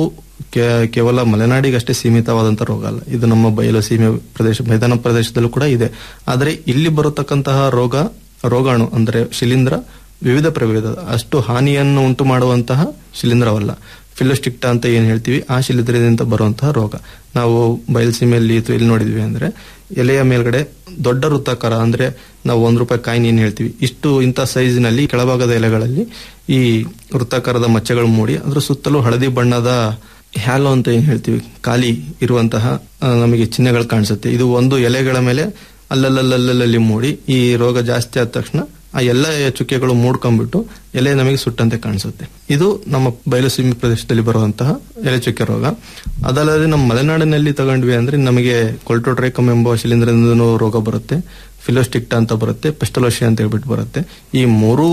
ಕೇ- ಕೇವಲ ಮಲೆನಾಡಿಗಷ್ಟೇ ಸೀಮಿತವಾದಂತಹ ರೋಗ ಅಲ್ಲ ಇದು ನಮ್ಮ ಬಯಲು ಸೀಮೆ ಪ್ರದೇಶ ಮೈದಾನ ಪ್ರದೇಶದಲ್ಲೂ ಕೂಡ ಇದೆ ಆದರೆ ಇಲ್ಲಿ ಬರತಕ್ಕಂತಹ ರೋಗ ರೋಗಾಣು ಅಂದ್ರೆ ಶಿಲೀಂಧ್ರ ವಿವಿಧ ಪ್ರಭೇದ ಅಷ್ಟು ಹಾನಿಯನ್ನು ಉಂಟು ಮಾಡುವಂತಹ ಶಿಲೀಂಧ್ರವಲ್ಲ ಫಿಲೋಸ್ಟಿಕ್ಟಾ ಅಂತ ಏನ್ ಹೇಳ್ತೀವಿ ಆ ಶಿಲೀಂಧ್ರದಿಂದ ಬರುವಂತಹ ರೋಗ ನಾವು ಬಯಲುಸೀಮೆಯಲ್ಲಿ ಅಥವಾ ಇಲ್ಲಿ ನೋಡಿದ್ವಿ ಅಂದ್ರೆ ಎಲೆಯ ಮೇಲ್ಗಡೆ ದೊಡ್ಡ ವೃತ್ತಾಕಾರ ಅಂದ್ರೆ ನಾವು ಒಂದ್ ರೂಪಾಯಿ ಕಾಯಿನ್ ಏನ್ ಹೇಳ್ತೀವಿ ಇಷ್ಟು ಇಂಥ ಸೈಜಿನಲ್ಲಿ ಕೆಳಭಾಗದ ಎಲೆಗಳಲ್ಲಿ ಈ ವೃತ್ತಾಕಾರದ ಮಚ್ಚೆಗಳು ಮೂಡಿ ಅದ್ರ ಸುತ್ತಲೂ ಹಳದಿ ಬಣ್ಣದ ಹ್ಯಾಲೋ ಅಂತ ಏನ್ ಹೇಳ್ತೀವಿ ಖಾಲಿ ಇರುವಂತಹ ಆ, ನಮಗೆ ಚಿಹ್ನೆಗಳು ಕಾಣಿಸುತ್ತೆ ಇದು ಒಂದು ಎಲೆಗಳ ಮೇಲೆ ಅಲ್ಲಲ್ಲಲ್ಲಲ್ಲಿ ಮೂಡಿ ಈ ರೋಗ ಜಾಸ್ತಿ ಆದ ತಕ್ಷಣ ಆ ಎಲ್ಲ ಚುಕ್ಕೆಗಳು ಮೂಡ್ಕೊಂಡ್ಬಿಟ್ಟು ಎಲೆ ನಮಗೆ ಸುಟ್ಟಂತೆ ಕಾಣಿಸುತ್ತೆ ಇದು ನಮ್ಮ ಬಯಲುಸೀಮೆ ಪ್ರದೇಶದಲ್ಲಿ ಬರುವಂತಹ ಎಲೆ ಚುಕ್ಕೆ ರೋಗ ಅದಲ್ಲದೆ ನಮ್ಮ ಮಲೆನಾಡಿನಲ್ಲಿ ತಗೊಂಡ್ವಿ ಅಂದ್ರೆ ನಮಗೆ ಕೊಲ್ಟೋಟ್ರೈಕಮ್ ಎಂಬ ಶಿಲೀಂಧ್ರದಿಂದ ರೋಗ ಬರುತ್ತೆ ಫಿಲೋಸ್ಟಿಕ್ಟಾ ಅಂತ ಬರುತ್ತೆ ಪೆಸ್ಟಲೋಶಿಯಾ ಅಂತ ಹೇಳ್ಬಿಟ್ಟು ಬರುತ್ತೆ ಈ ಮೂರು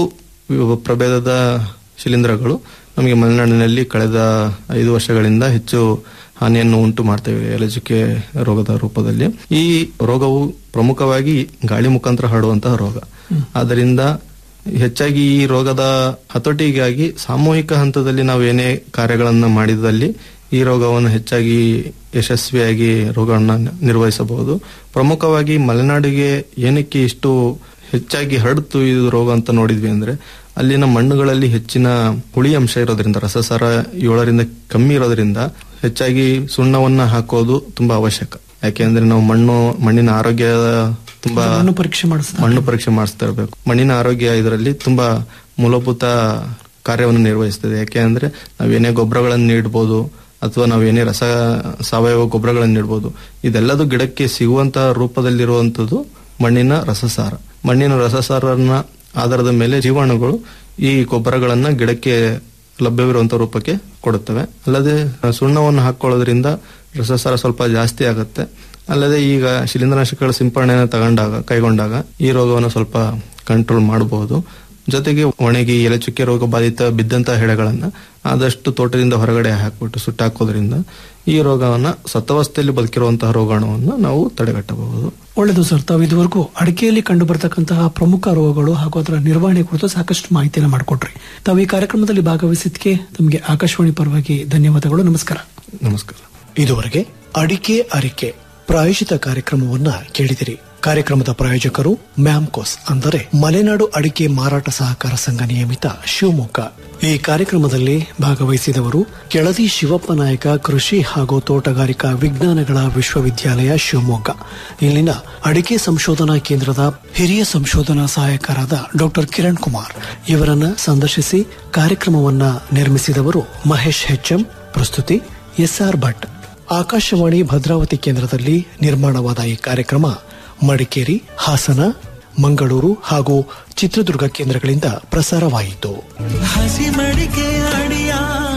ಪ್ರಭೇದದ ಶಿಲೀಂಧ್ರಗಳು ನಮಗೆ ಮಲೆನಾಡಿನಲ್ಲಿ ಕಳೆದ ಐದು ವರ್ಷಗಳಿಂದ ಹೆಚ್ಚು ಹಾನಿಯನ್ನು ಉಂಟು ಮಾಡ್ತೇವೆ ಎಲೆಚುಕ್ಕೆ ರೋಗದ ರೂಪದಲ್ಲಿ ಈ ರೋಗವು ಪ್ರಮುಖವಾಗಿ ಗಾಳಿ ಮುಖಾಂತರ ಹರಡುವಂತಹ ರೋಗ ಆದ್ದರಿಂದ ಹೆಚ್ಚಾಗಿ ಈ ರೋಗದ ಹತೋಟಿಗಾಗಿ ಸಾಮೂಹಿಕ ಹಂತದಲ್ಲಿ ನಾವು ಏನೇ ಕಾರ್ಯಗಳನ್ನ ಮಾಡಿದಲ್ಲಿ ಈ ರೋಗವನ್ನು ಹೆಚ್ಚಾಗಿ ಯಶಸ್ವಿಯಾಗಿ ರೋಗವನ್ನು ನಿರ್ವಹಿಸಬಹುದು ಪ್ರಮುಖವಾಗಿ ಮಲೆನಾಡಿಗೆ ಏನಕ್ಕೆ ಇಷ್ಟು ಹೆಚ್ಚಾಗಿ ಹರಡ್ತು ಇದು ರೋಗ ಅಂತ ನೋಡಿದ್ವಿ ಅಂದ್ರೆ ಅಲ್ಲಿನ ಮಣ್ಣುಗಳಲ್ಲಿ ಹೆಚ್ಚಿನ ಹುಳಿ ಅಂಶ ಇರೋದ್ರಿಂದ ರಸಸಾರ ಏಳರಿಂದ ಕಮ್ಮಿ ಇರೋದ್ರಿಂದ ಹೆಚ್ಚಾಗಿ ಸುಣ್ಣವನ್ನ ಹಾಕೋದು ತುಂಬಾ ಅವಶ್ಯಕ ಯಾಕೆಂದ್ರೆ ನಾವು ಮಣ್ಣು ಮಣ್ಣಿನ ಆರೋಗ್ಯ ತುಂಬಾ ಮಣ್ಣು ಪರೀಕ್ಷೆ ಮಾಡಿಸ್ತಾರೆ ಮಣ್ಣು ಪರೀಕ್ಷೆ ಮಾಡಿಸ್ತಾ ಇರಬೇಕು ಮಣ್ಣಿನ ಆರೋಗ್ಯ ಇದರಲ್ಲಿ ತುಂಬಾ ಮೂಲಭೂತ ಕಾರ್ಯವನ್ನು ನಿರ್ವಹಿಸ್ತದೆ ಯಾಕೆ ಅಂದ್ರೆ ನಾವೇನೇ ಗೊಬ್ಬರಗಳನ್ನು ನೀಡಬಹುದು ಅಥವಾ ನಾವೇನೇ ರಸ ಸಾವಯವ ಗೊಬ್ಬರಗಳನ್ನು ನೀಡಬಹುದು ಇದೆಲ್ಲದು ಗಿಡಕ್ಕೆ ಸಿಗುವಂತಹ ರೂಪದಲ್ಲಿರುವಂತದ್ದು ಮಣ್ಣಿನ ರಸಸಾರ ಮಣ್ಣಿನ ರಸಸಾರನ ಆಧಾರದ ಮೇಲೆ ಜೀವಾಣುಗಳು ಈ ಗೊಬ್ಬರಗಳನ್ನ ಗಿಡಕ್ಕೆ ಲಭ್ಯವಿರುವಂತಹ ರೂಪಕ್ಕೆ ಕೊಡುತ್ತವೆ ಅಲ್ಲದೆ ಸುಣ್ಣವನ್ನು ಹಾಕೊಳ್ಳೋದ್ರಿಂದ ರಸಸಾರ ಸ್ವಲ್ಪ ಜಾಸ್ತಿ ಆಗುತ್ತೆ ಅಲ್ಲದೆ ಈಗ ಶಿಲೀಂಧ್ರನಾಶಕಗಳ ಸಿಂಪರಣೆಯನ್ನು ತಗೊಂಡಾಗ ಕೈಗೊಂಡಾಗ ಈ ರೋಗವನ್ನು ಸ್ವಲ್ಪ ಕಂಟ್ರೋಲ್ ಮಾಡಬಹುದು ಜೊತೆಗೆ ಒಣಗಿ ಎಲೆ ಚುಕ್ಕೆ ರೋಗ ಬಾಧಿತ ಬಿದ್ದಂತಹ ಹೆಡೆಗಳನ್ನ ಆದಷ್ಟು ತೋಟದಿಂದ ಹೊರಗಡೆ ಹಾಕ್ಬಿಟ್ಟು ಸುಟ್ಟಾಕೋದ್ರಿಂದ ಈ ರೋಗವನ್ನ ಸತ್ತವಸ್ಥೆಯಲ್ಲಿ ಬದುಕಿರುವಂತಹ ರೋಗಾಣುವನ್ನು ನಾವು ತಡೆಗಟ್ಟಬಹುದು ಒಳ್ಳೆಯದು ಸರ್ ತಾವು ಇದುವರೆಗೂ ಅಡಿಕೆಯಲ್ಲಿ ಕಂಡು ಬರತಕ್ಕಂತಹ ಪ್ರಮುಖ ರೋಗಗಳು ಹಾಗೂ ಅದರ ನಿರ್ವಹಣೆ ಕುರಿತು ಸಾಕಷ್ಟು ಮಾಹಿತಿಯನ್ನು ಮಾಡಿಕೊಟ್ರಿ ತಾವು ಈ ಕಾರ್ಯಕ್ರಮದಲ್ಲಿ ಭಾಗವಹಿಸಿದ್ದಕ್ಕೆ ತಮಗೆ ಆಕಾಶವಾಣಿ ಪರವಾಗಿ ಧನ್ಯವಾದಗಳು ನಮಸ್ಕಾರ ನಮಸ್ಕಾರ ಇದುವರೆಗೆ ಅಡಿಕೆ ಅರಿಕೆ ಪ್ರಾಯೋಜಿತ ಕಾರ್ಯಕ್ರಮವನ್ನ ಕೇಳಿದಿರಿ ಕಾರ್ಯಕ್ರಮದ ಪ್ರಾಯೋಜಕರು ಮ್ಯಾಮ್ಕೋಸ್ ಅಂದರೆ ಮಲೆನಾಡು ಅಡಿಕೆ ಮಾರಾಟ ಸಹಕಾರ ಸಂಘ ನಿಯಮಿತ ಶಿವಮೊಗ್ಗ ಈ ಕಾರ್ಯಕ್ರಮದಲ್ಲಿ ಭಾಗವಹಿಸಿದವರು ಕೆಳದಿ ಶಿವಪ್ಪ ನಾಯಕ ಕೃಷಿ ಹಾಗೂ ತೋಟಗಾರಿಕಾ ವಿಜ್ಞಾನಗಳ ವಿಶ್ವವಿದ್ಯಾಲಯ ಶಿವಮೊಗ್ಗ ಇಲ್ಲಿನ ಅಡಿಕೆ ಸಂಶೋಧನಾ ಕೇಂದ್ರದ ಹಿರಿಯ ಸಂಶೋಧನಾ ಸಹಾಯಕರಾದ ಡಾಕ್ಟರ್ ಕಿರಣ್ ಕುಮಾರ್ ಇವರನ್ನ ಸಂದರ್ಶಿಸಿ ಕಾರ್ಯಕ್ರಮವನ್ನ ನಿರ್ಮಿಸಿದವರು ಮಹೇಶ್ ಹೆಚ್ಎಂ ಪ್ರಸ್ತುತಿ ಎಸ್ಆರ್ ಭಟ್ ಆಕಾಶವಾಣಿ ಭದ್ರಾವತಿ ಕೇಂದ್ರದಲ್ಲಿ ನಿರ್ಮಾಣವಾದ ಈ ಕಾರ್ಯಕ್ರಮ ಮಡಿಕೇರಿ ಹಾಸನ ಮಂಗಳೂರು ಹಾಗೂ ಚಿತ್ರದುರ್ಗ ಕೇಂದ್ರಗಳಿಂದ ಪ್ರಸಾರವಾಯಿತು ಹಸಿ ಮಡಿಕೆ ಅಡಿಯ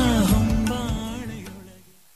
ಹೊಂಬಾಳೆಯೊಳಗೆ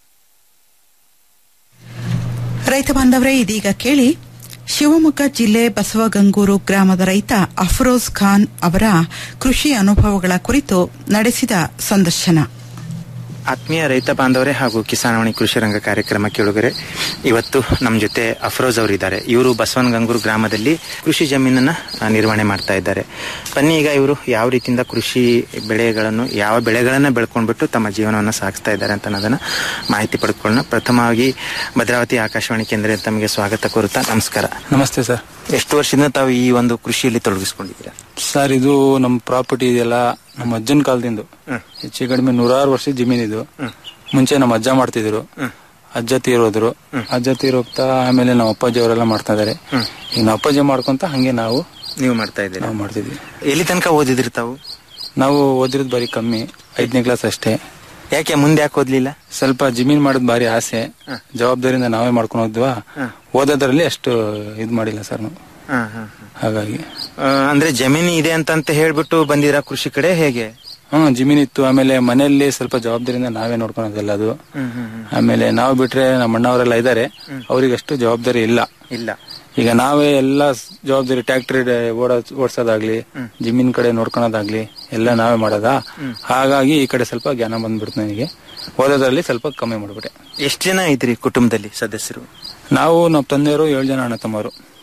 ರೈತ ಬಾಂಧವರೇ ಇದೀಗ ಕೇಳಿ ಶಿವಮೊಗ್ಗ ಜಿಲ್ಲೆ ಬಸವಗಂಗೂರು ಗ್ರಾಮದ ರೈತ ಅಫರೋಜ್ ಖಾನ್ ಅವರ ಕೃಷಿ ಅನುಭವಗಳ ಕುರಿತು ನಡೆಸಿದ ಸಂದರ್ಶನ ಆತ್ಮೀಯ ರೈತ ಬಾಂಧವರೇ ಹಾಗೂ ಕಿಸಾನವಾಣಿ ಕೃಷಿ ರಂಗ ಕಾರ್ಯಕ್ರಮ ಕೇಳುಗರೆ ಇವತ್ತು ನಮ್ಮ ಜೊತೆ ಅಫರೋಜ್ ಅವರಿದ್ದಾರೆ ಇವರು ಬಸವನಗಂಗೂರು ಗ್ರಾಮದಲ್ಲಿ ಕೃಷಿ ಜಮೀನನ್ನ ಆ, ನಿರ್ವಹಣೆ ಮಾಡ್ತಾ ಇದ್ದಾರೆ ಬನ್ನಿ ಈಗ ಇವರು ಯಾವ ರೀತಿಯಿಂದ ಕೃಷಿ ಬೆಳೆಗಳನ್ನು ಯಾವ ಬೆಳೆಗಳನ್ನ ಬೆಳ್ಕೊಂಡ್ಬಿಟ್ಟು ತಮ್ಮ ಜೀವನವನ್ನು ಸಾಗಿಸ್ತಾ ಇದ್ದಾರೆ ಅಂತ ಅನ್ನೋದನ್ನ ಮಾಹಿತಿ ಪಡ್ಕೊಳ್ಳೋಣ ಪ್ರಥಮವಾಗಿ ಭದ್ರಾವತಿ ಆಕಾಶವಾಣಿ ಕೇಂದ್ರ ತಮಗೆ ಸ್ವಾಗತ ಕೋರುತ್ತಾ ನಮಸ್ಕಾರ ನಮಸ್ತೆ ಸರ್ ಎಷ್ಟು ವರ್ಷದಿಂದ ತಾವು ಈ ಒಂದು ಕೃಷಿಯಲ್ಲಿ ತೊಡಗಿಸ್ಕೊಂಡಿದ್ದೀರಾ ಸರ್ ಇದು ನಮ್ಮ ಪ್ರಾಪರ್ಟಿ ಇದೆಲ್ಲ ನಮ್ಮ ಅಜ್ಜನ ಕಾಲದಿಂದ ಹೆಚ್ಚು ಕಡಿಮೆ ನೂರಾರು ವರ್ಷ ಜಮೀನ್ ಇದು ಮುಂಚೆ ನಮ್ಮ ಅಜ್ಜ ಮಾಡ್ತಿದ್ರು ಅಜ್ಜ ತೀರೋದ್ರು ಅಜ್ಜ ತೀರೋಗ್ತಾ ಆಮೇಲೆ ನಮ್ಮ ಅಪ್ಪಾಜಿ ಅವರೆಲ್ಲ ಮಾಡ್ತಾ ಇದಾರೆ ಈಗ ನಮ್ಮ ಅಪ್ಪಾಜಿ ಮಾಡ್ಕೊಂತ ಹಂಗೆ ನಾವು ನೀವು ಮಾಡ್ತಾ ಇದ್ದೀರಾ ನಾವು ಮಾಡ್ತಿದ್ವಿ ಎಲ್ಲಿ ತನಕ ಓದಿದ್ರಿ ತಾವು ನಾವು ಓದಿರೋದು ಬರೀ ಕಮ್ಮಿ ಐದನೇ ಕ್ಲಾಸ್ ಅಷ್ಟೇ ಯಾಕೆ ಮುಂದೆ ಯಾಕೆ ಓದ್ಲಿಲ್ಲ ಸ್ವಲ್ಪ ಜಮೀನ್ ಮಾಡೋದ್ ಭಾರಿ ಆಸೆ ಜವಾಬ್ದಾರಿಯಿಂದ ನಾವೇ ಮಾಡ್ಕೊಂಡು ಹೋದ್ವಾ ಓದೋದ್ರಲ್ಲಿ ಅಷ್ಟು ಇದ್ ಮಾಡಿಲ್ಲ ಸರ್ ನಾವು ಹಾ, ಹಾ, ಹಾ. ಹಾಗಾಗಿ ಆ, ಅಂದ್ರೆ ಜಮೀನು ಇದೆ ಅಂತ ಅಂತ ಹೇಳ್ಬಿಟ್ಟು ಬಂದಿರಾ ಕೃಷಿ ಕಡೆ ಹೇಗೆ ಹ್ಮ್ ಜಮೀನ್ ಇತ್ತು ಆಮೇಲೆ ಮನೆಯಲ್ಲಿ ಸ್ವಲ್ಪ ಜವಾಬ್ದಾರಿಯಿಂದ ನಾವೇ ನೋಡ್ಕೊಳೋದೆಲ್ಲ ಅದು ಆಮೇಲೆ ನಾವು ಬಿಟ್ರೆ ನಮ್ಮ ಅಣ್ಣವರೆಲ್ಲ ಇದ್ದಾರೆ ಅವ್ರಿಗಷ್ಟು ಜವಾಬ್ದಾರಿ ಇಲ್ಲ ಇಲ್ಲ ಈಗ ನಾವೇ ಎಲ್ಲ ಸ್- ಜವಾಬ್ದಾರಿ ಟ್ಯಾಕ್ಟ್ರಿ ಓಡ ಓಡಿಸೋದಾಗ್ಲಿ ಜಮೀನ್ ಕಡೆ ನೋಡ್ಕೊಳೋದಾಗ್ಲಿ ಎಲ್ಲ ನಾವೇ ಮಾಡೋದಾ ಹಾಗಾಗಿ ಈ ಕಡೆ ಸ್ವಲ್ಪ ಜ್ಞಾನ ಬಂದ್ಬಿಡ್ತು ನನಗೆ ಓದೋದ್ರಲ್ಲಿ ಸ್ವಲ್ಪ ಕಮ್ಮಿ ಮಾಡ್ಬಿಟ್ಟೆ ಎಷ್ಟು ಜನ ಇದ್ರಿ ಕುಟುಂಬದಲ್ಲಿ ಸದಸ್ಯರು ನಾವು ನಮ್ಮ ತಂದೆಯವರು ಏಳು ಜನ ಅಣ್ಣ ತಮ್ಮರು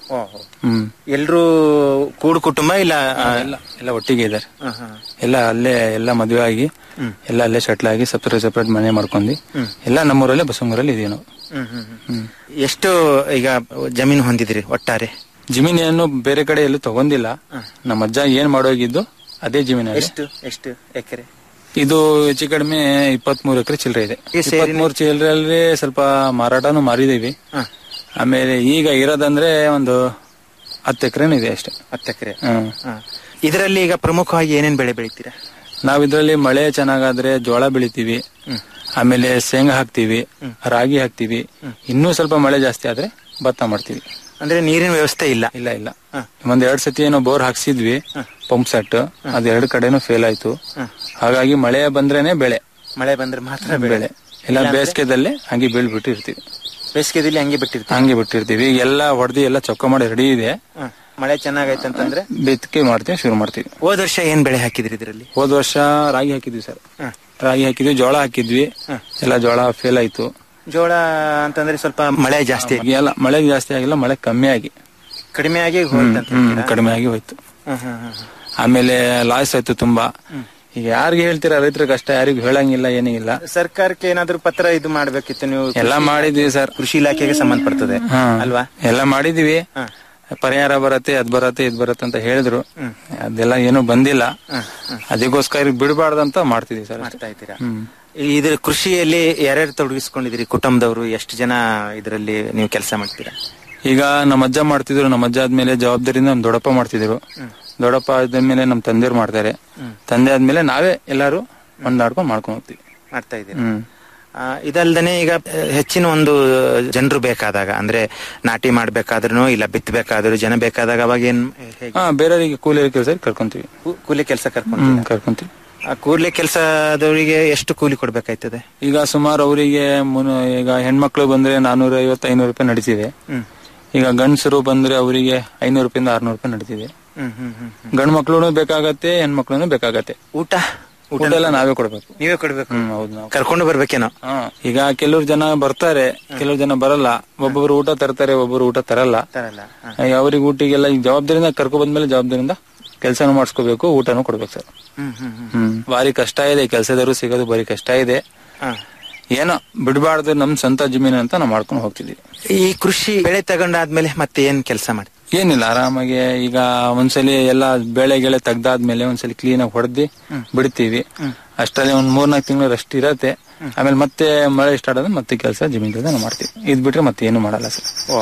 ಹ್ಮ್ ಎಲ್ರೂ ಕೂಡು ಕುಟುಂಬ ಇಲ್ಲ ಆ, ಎಲ್ಲ ಎಲ್ಲ ಒಟ್ಟಿಗೆ ಇದ್ದಾರೆ ಹ, ಹ. ಎಲ್ಲ ಅಲ್ಲೇ ಎಲ್ಲ ಮದುವೆ ಆಗಿ ಎಲ್ಲ ಅಲ್ಲೇ ಸೆಟ್ಲ್ ಆಗಿ ಸಪ್ರೇಟ್ ಸಪ್ರೇಟ್ ಮನೆ ಮಾಡ್ಕೊಂಡು ಎಲ್ಲ ನಮ್ಮೂರಲ್ಲೇ ಬಸವನೂರಲ್ಲಿ ಇದೀವಿ ನಾವು ಹ್ಮ್, ಹ್ಮ್, ಹ್ಮ್. ಎಷ್ಟು ಈಗ ಜಮೀನು ಹೊಂದಿದಿರಿ ಒಟ್ಟಾರೆ ಜಮೀನೇನು ಬೇರೆ ಕಡೆ ಎಲ್ಲೂ ತಗೊಂಡಿಲ್ಲ ನಮ್ಮ ಅಜ್ಜ ಏನ್ ಮಾಡೋಗಿದ್ದು ಅದೇ ಜಮೀನಲ್ಲಿ ಎಷ್ಟು ಎಷ್ಟು ಎಕರೆ ಇದು ಹೆಚ್ಚು ಕಡಿಮೆ ಇಪ್ಪತ್ತ್ ಮೂರು ಎಕರೆ ಚಿಲ್ಲರೆ ಇದೆ ಈ ಸೇರಿನ- ಇಪ್ಪತ್ತ್ ಮೂರು ಚಿಲ್ಲರೆಯಲ್ಲಿ ಸ್ವಲ್ಪ ಮಾರಾಟನು ಮಾರಿದೀವಿ ಹ. ಆಮೇಲೆ ಈಗ ಇರೋದಂದ್ರೆ ಒಂದು ಹತ್ತು ಎಕರೆನೂ ಇದೆ ಅಷ್ಟೇ ಹತ್ತು ಎಕರೆ ಹ್ಮ್ ಇದರಲ್ಲಿ ಈಗ ಪ್ರಮುಖವಾಗಿ ಏನೇನ್ ಬೆಳೆ ಬೆಳಿತೀರಾ ನಾವ್ ಇದ್ರಲ್ಲಿ ಮಳೆ ಚೆನ್ನಾಗಾದ್ರೆ ಜೋಳ ಬೆಳಿತೀವಿ ಆಮೇಲೆ ಶೇಂಗಾ ಹಾಕ್ತಿವಿ ರಾಗಿ ಹಾಕ್ತಿವಿ ಇನ್ನೂ ಸ್ವಲ್ಪ ಮಳೆ ಜಾಸ್ತಿ ಆದ್ರೆ ಭತ್ತ ಮಾಡ್ತೀವಿ ಅಂದ್ರೆ ನೀರಿನ ವ್ಯವಸ್ಥೆ ಇಲ್ಲ ಇಲ್ಲ ಇಲ್ಲ ಒಂದ್ ಎರಡ್ ಸತಿ ಏನೋ ಬೋರ್ ಹಾಕ್ಸಿದ್ವಿ ಪಂಪ್ ಸೆಟ್ ಅದ್ ಎರಡ್ ಕಡೆನೂ ಫೇಲ್ ಆಯ್ತು ಹಾಗಾಗಿ ಮಳೆ ಬಂದ್ರೇನೆ ಬೆಳೆ ಮಳೆ ಬಂದ್ರೆ ಮಾತ್ರ ಬೆಳೆ ಬೆಳೆ ಇಲ್ಲ ಬೇಸಿಗೆದಲ್ಲಿ ಹಂಗೆ ಬೀಳ್ಬಿಟ್ಟು ಇರ್ತೀವಿ ಬೇಸಿಗೆದಲ್ಲಿ ಹಂಗೆ ಬಿಟ್ಟಿರ್ತೀವಿ ಹಂಗೆ ಬಿಟ್ಟಿರ್ತೀವಿ ಈಗ ಎಲ್ಲ ಹೊಡೆದಿ ಎಲ್ಲ ಚೊಕ್ಕ ಮಾಡಿ ರೆಡಿ ಇದೆ ಹ. ಮಳೆ ಚೆನ್ನಾಗೈತೆ ಅಂತಂದ್ರೆ ಬಿತ್ತಿಗೆ ಮಾಡ್ತೀವಿ ಶುರು ಮಾಡ್ತೀವಿ ಹೋದ ವರ್ಷ ಏನ್ ಬೆಳೆ ಹಾಕಿದ್ರಿ ಇದರಲ್ಲಿ ಹೋದ ವರ್ಷ ರಾಗಿ ಹಾಕಿದ್ವಿ ಸರ್ ರಾಗಿ ಹಾಕಿದ್ವಿ ಜೋಳ ಹಾಕಿದ್ವಿ ಎಲ್ಲ ಜೋಳ ಫೇಲ್ ಆಯ್ತು ಜೋಳ ಅಂತಂದ್ರೆ ಸ್ವಲ್ಪ ಮಳೆ ಜಾಸ್ತಿ ಎಲ್ಲ ಮಳೆ ಜಾಸ್ತಿ ಆಗಿಲ್ಲ ಮಳೆ ಕಮ್ಮಿ ಆಗಿ ಕಡಿಮೆ ಆಗಿ ಹೋಯ್ತಂತ ಹ್ಮ್ ಕಡಿಮೆ ಆಗಿ ಹೋಯ್ತು ಹ್ಮ್, ಹ್ಮ್, ಹ್ಮ್, ಹ್ಮ್. ಆಮೇಲೆ ಲಾಸ್ ಆಯ್ತು ತುಂಬಾ ಈಗ ಯಾರಿಗೆ ಹೇಳ್ತೀರಾ ರೈತರ ಕಷ್ಟ ಯಾರಿಗೂ ಹೇಳಂಗಿಲ್ಲ ಏನಿಲ್ಲ ಸರ್ಕಾರಕ್ಕೆ ಏನಾದ್ರು ಪತ್ರ ಇದು ಮಾಡ್ಬೇಕಿತ್ತು ನೀವು ಎಲ್ಲ ಮಾಡಿದ್ವಿ ಸರ್ ಕೃಷಿ ಇಲಾಖೆಗೆ ಸಂಬಂಧಪಡ್ತದೆ ಅಲ್ವಾ ಎಲ್ಲ ಮಾಡಿದೀವಿ ಪರಿಹಾರ ಬರತ್ತೆ ಅದ್ ಬರತ್ತೆ ಇದ್ ಬರತ್ತೆ ಅಂತ ಹೇಳಿದ್ರು ಅದೆಲ್ಲ ಏನು ಬಂದಿಲ್ಲ ಅದಕ್ಕೋಸ್ಕರ ಬಿಡಬಾರ್ದಂತ ಮಾಡ್ತಿದೀವಿ ಸರ್ ಅಷ್ಟೇ. ಮಾಡ್ತಾ ಇದ್ದೀರಾ ಹ್ಮ್ ಇದ್ರ ಕೃಷಿಯಲ್ಲಿ ಯಾರ್ಯಾರು ತೊಡಗಿಸ್ಕೊಂಡಿದ್ದೀರಿ ಕುಟುಂಬದವರು ಎಷ್ಟು ಜನ ಇದರಲ್ಲಿ ನೀವು ಕೆಲಸ ಮಾಡ್ತೀರಾ ಈಗ ನಮ್ಮ ಅಜ್ಜ ಮಾಡ್ತಿದ್ರು ನಮ್ಮ ಅಜ್ಜ ಆದ್ಮೇಲೆ ಜವಾಬ್ದಾರಿಯಿಂದ ನಮ್ ದೊಡ್ಡಪ್ಪ ಮಾಡ್ತಿದ್ರು ದೊಡ್ಡಪ್ಪ ಆದ್ಮೇಲೆ ನಮ್ ತಂದೆಯವ್ರು ಮಾಡ್ತಾರೆ ತಂದೆ ಆದ್ಮೇಲೆ ನಾವೇ ಎಲ್ಲಾರು ಹೊಂದಾಡ್ಕೊಂಡ್ ಮಾಡ್ಕೊಂಡ್ ಹೋಗ್ತೀವಿ ಮಾಡ್ತಾ ಇದ್ದೀರಾ ಹ್ಮ್ ಆ, ಇದಲ್ದನೆ ಈಗ ಆ, ಹೆಚ್ಚಿನ ಒಂದು ಜನರು ಬೇಕಾದಾಗ ಅಂದ್ರೆ ನಾಟಿ ಮಾಡ್ಬೇಕಾದ್ರೂ ಇಲ್ಲ ಬಿತ್ತಬೇಕಾದ್ರೂ ಜನ ಬೇಕಾದಾಗ ಅವಾಗ ಏನ್ ಹೇಗೆ? ಹಾ ಬೇರೆಯವರಿಗೆ ಕೂಲಿ ಕೆಲಸ ಕರ್ಕೊಂತೀವಿ ಕೂ- ಕೂಲಿ ಕೆಲಸ ಕರ್ಕೊಂಡು ಹ್ಮ್ ಕರ್ಕೊಂತೀವಿ ಆ ಕೂಲಿ ಕೆಲಸದವರಿಗೆ ಎಷ್ಟು ಕೂಲಿ ಕೊಡ್ಬೇಕಾಯ್ತದೆ ಈಗ ಸುಮಾರು ಅವರಿಗೆ ಈಗ ಹೆಣ್ಮಕ್ಳು ಬಂದ್ರೆ ನಾನೂರ ಐವತ್ತು ಐನೂರು ರೂಪಾಯಿ ನಡೀತಿದೆ ಹ್ಮ್ ಈಗ ಗಂಡಸರು ಬಂದ್ರೆ ಅವರಿಗೆ ಐನೂರು ರೂಪಾಯಿಂದ ಆರ್ನೂರು ರೂಪಾಯಿ ನಡೀತಿದೆ ಹ್ಮ್ ಹ್ಮ್ ಹ್ಮ್ ಹ್ಮ್. ಗಂಡ್ ಮಕ್ಳು ಬೇಕಾಗತ್ತೆ ಹೆಣ್ಮಕ್ಳು ಬೇಕಾಗತ್ತೆ ಊಟ ಊಟ ಎಲ್ಲ ನಾವೇ ಕೊಡ್ಬೇಕು ನೀವೇ ಕೊಡ್ಬೇಕು ಹ್ಮ್ ಹೌದು ನಾವು ಕರ್ಕೊಂಡು ಬರ್ಬೇಕೇನೋ ಹಾ, ಈಗ ಕೆಲವ್ರು ಜನ ಬರ್ತಾರೆ ಕೆಲವ್ರು ಜನ ಬರಲ್ಲ ಒಬ್ಬೊಬ್ರು ಊಟ ತರ್ತಾರೆ ಒಬ್ಬರು ಊಟ ತರಲ್ಲ ತರಲ್ಲ ಹ. ಅವ್ರಿಗೆ ಊಟಿಗೆಲ್ಲ ಈಗ ಜವಾಬ್ದಾರಿಯಿಂದ ಕರ್ಕೊ ಬಂದ್ಮೇಲೆ ಜವಾಬ್ದಾರಿಯಿಂದ ಕೆಲಸನೂ ಮಾಡಿಸ್ಕೋಬೇಕು ಊಟನೂ ಕೊಡ್ಬೇಕು ಸರ್ ಹ್ಮ್ ಹ್ಮ್ ಹ್ಮ್ ಹ್ಮ್ ಭಾರಿ ಕಷ್ಟ ಇದೆ ಕೆಲಸದವರು ಸಿಗೋದು ಭಾರಿ ಕಷ್ಟ ಇದೆ ಹ. ಏನೋ ಬಿಡಬಾರ್ದು ನಮ್ ಸ್ವಂತ ಜಮೀನು ಅಂತ ನಾವು ಮಾಡ್ಕೊಂಡು ಹೋಗ್ತಿದ್ವಿ ಈ ಕೃಷಿ ಬೆಳೆ ತಗೊಂಡಾದ್ಮೇಲೆ ಮತ್ತೆ ಏನ್ ಕೆಲಸ ಮಾಡಿ ಏನಿಲ್ಲ ಆರಾಮಾಗಿ ಈಗ ಒಂದ್ಸಲಿ ಎಲ್ಲ ಬೆಳೆ ಗೆಳೆ ತೆಗ್ದಾದ್ಮೇಲೆ ಒಂದ್ಸಲಿ ಕ್ಲೀನ್ ಆಗಿ ಹೊಡೆದಿ ಬಿಡ್ತೀವಿ ಅಷ್ಟರಲ್ಲಿ ಒಂದ್ ಮೂರ್ನಾಲ್ಕು ತಿಂಗಳು ರೆಸ್ಟ್ ಇರತ್ತೆ ಆಮೇಲೆ ಮತ್ತೆ ಮಳೆ ಸ್ಟಾರ್ಟ್ ಆದ್ರೆ ಮತ್ತೆ ಕೆಲಸ ಜಮೀನ್ ಕೆಲಸ ನಾವು ಮಾಡ್ತೀವಿ ಇದ್ ಬಿಟ್ರೆ ಮತ್ತೆ ಏನು ಮಾಡಲ್ಲ ಸರ್ ಓ